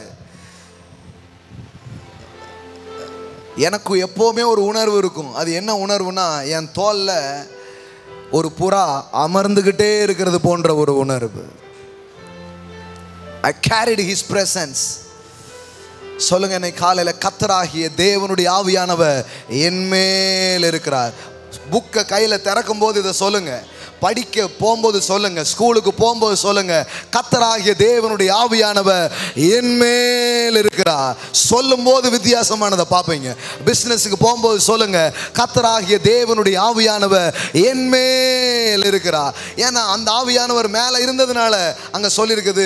எனக்கு எப்போவுமே ஒரு உணர்வு இருக்கும் அது என்ன உணர்வுனா என் தோல்ல ஒரு புறா அமர்ந்துக்கிட்டே இருக்கிறது போன்ற ஒரு உணர்வு ஐ கேரிட் ஹிஸ் presence சொல்லுங்க என்னை காலையில் கத்தராகிய தேவனுடைய ஆவியானவர் என் மேல் இருக்கிறார் புக்கை கையில் திறக்கும் போது இதை சொல்லுங்க படிக்க போகும்போது சொல்லுங்க ஸ்கூலுக்கு போகும்போது சொல்லுங்க கத்தராகிய தேவனுடைய ஆவியானவர் என் மேல் இருக்கிறார் சொல்லும் போது வித்தியாசமானதை பார்ப்பீங்க பிஸ்னஸுக்கு போகும்போது சொல்லுங்க கத்தராகிய தேவனுடைய ஆவியானவர் என் மேல் இருக்கிறார் ஏன்னா அந்த ஆவியானவர் மேலே இருந்ததுனால அங்கே சொல்லியிருக்குது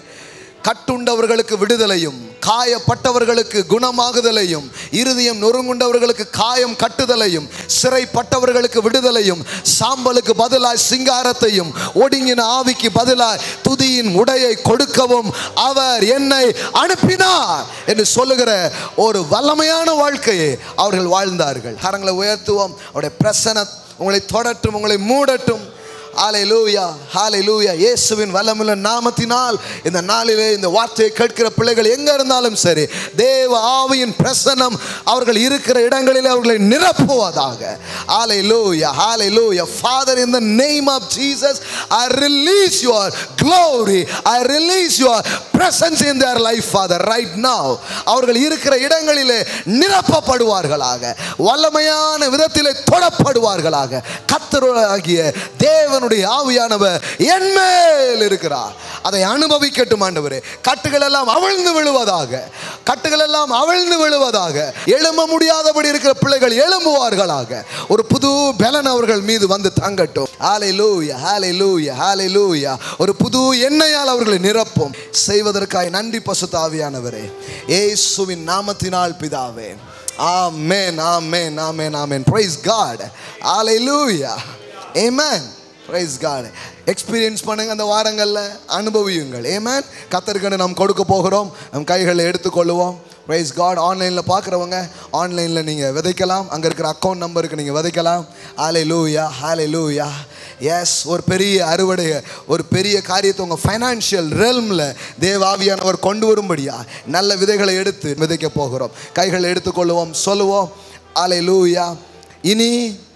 கட்டுண்டவர்களுக்கு விடுதலையும் காயப்பட்டவர்களுக்கு குணமாகுதலையும் இருதயம் நொறுங்குண்டவர்களுக்கு காயம் கட்டுதலையும் சிறைப்பட்டவர்களுக்கு விடுதலையும் சாம்பலுக்கு பதிலாய் சிங்காரத்தையும் ஒடுங்கின ஆவிக்கு பதிலாய் துதியின் உடையை கொடுக்கவும் அவர் என்னை அனுப்பினார் என்று சொல்லுகிற ஒரு வல்லமையான வாழ்க்கையை அவர்கள் வாழ்ந்தார்கள் கரங்களை உயர்த்துவோம் அவருடைய பிரசன உங்களை தொடட்டும் உங்களை மூடட்டும் ஹாலே லூயா ஹாலே லூயா இயேசுவின் வல்லமுள்ள நாமத்தினால் இந்த நாளிலே இந்த வார்த்தையை கேட்கிற பிள்ளைகள் எங்கே இருந்தாலும் சரி தேவ ஆவியின் பிரசனம் அவர்கள் இருக்கிற இடங்களில் அவர்களை நிரப்புவதாக ஹாலே hallelujah hallelujah father in the name of Jesus I release your glory I release your presence in their life father right now அவர்கள் இருக்கிற இடங்களிலே நிரப்பப்படுவார்களாக வல்லமையான விதத்திலே தொடப்படுவார்களாக கத்தராகிய தேவனுடைய ஆவியானவர் என் மேல் இருக்கிறார் அதை அனுபவிக்கட்டும் ஆண்டவரே கட்டுகள் எல்லாம் அவிழ்ந்து விழுவதாக கட்டுகள் எல்லாம் அவிழ்ந்து விழுவதாக எழும்ப முடியாதபடி இருக்கிற பிள்ளைகள் எழும்புவார்களாக ஒரு புது பலன் அவர்கள் மீது வந்து தங்கட்டும் ஹாலை லூயா ஹாலை லூயா ஹாலை லூயா ஒரு புது எண்ணெயால் அவர்களை நிரப்பும் செய்வதற்காய் நன்றி பசுத்தாவியானவரே ஏசுவின் நாமத்தினால் பிதாவே amen amen amen amen praise god hallelujah amen praise god experience பண்ணுங்க அந்த வாரங்களில் அனுபவியுங்கள் ஏமேன் கத்தருக்கன்னு நாம் கொடுக்க போகிறோம் நம் கைகளை எடுத்துக்கொள்ளுவோம் ப்ரைஸ் காட் ஆன்லைனில் பார்க்குறவங்க ஆன்லைனில் நீங்கள் விதைக்கலாம் அங்கே இருக்கிற அக்கௌண்ட் நம்பருக்கு நீங்கள் விதைக்கலாம் ஹாலே லூயா ஹாலே லூயா எஸ் ஒரு பெரிய அறுவடைய ஒரு பெரிய காரியத்தை உங்கள் ஃபைனான்ஷியல் ரெல்மில் தேவாவியானவர் கொண்டு வரும்படியா நல்ல விதைகளை எடுத்து விதைக்க போகிறோம் கைகளை எடுத்துக்கொள்ளுவோம் சொல்லுவோம் ஹாலே லூயா இனி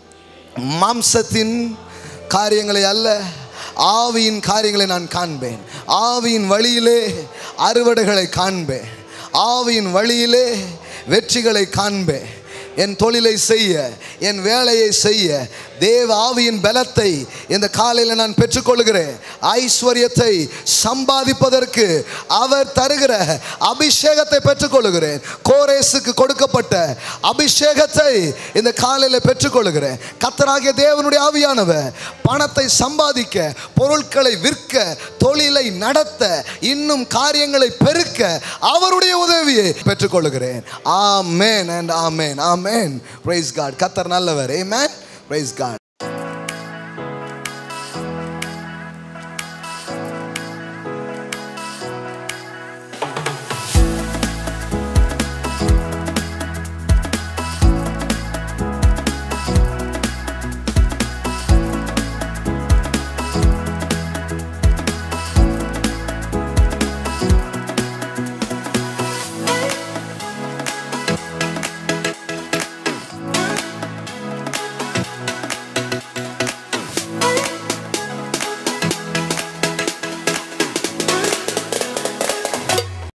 மாம்சத்தின் காரியங்களை அல்ல ஆவியின் காரியங்களை நான் காண்பேன் ஆவியின் வழியிலே அறுவடைகளை காண்பேன் ஆவியின் வழியிலே வெற்றிகளை காண்பேன் என் தொழிலை செய்ய என் வேலையை செய்ய தேவ ஆவியின் பலத்தை இந்த காலையில் நான் பெற்றுக்கொள்கிறேன் ஐஸ்வர்யத்தை சம்பாதிப்பதற்கு அவர் தருகிற அபிஷேகத்தை பெற்றுக்கொள்கிறேன் கோரேசுக்கு கொடுக்கப்பட்ட அபிஷேகத்தை இந்த காலையில் பெற்றுக்கொள்கிறேன் கத்தராகிய தேவனுடைய ஆவியானவர் பணத்தை சம்பாதிக்க பொருட்களை விற்க தொழிலை நடத்த இன்னும் காரியங்களை பெருக்க அவருடைய உதவியை பெற்றுக்கொள்கிறேன் amen and amen amen praise God கத்தர் நல்லவர் ஏமேன் பிரைஸ் காட்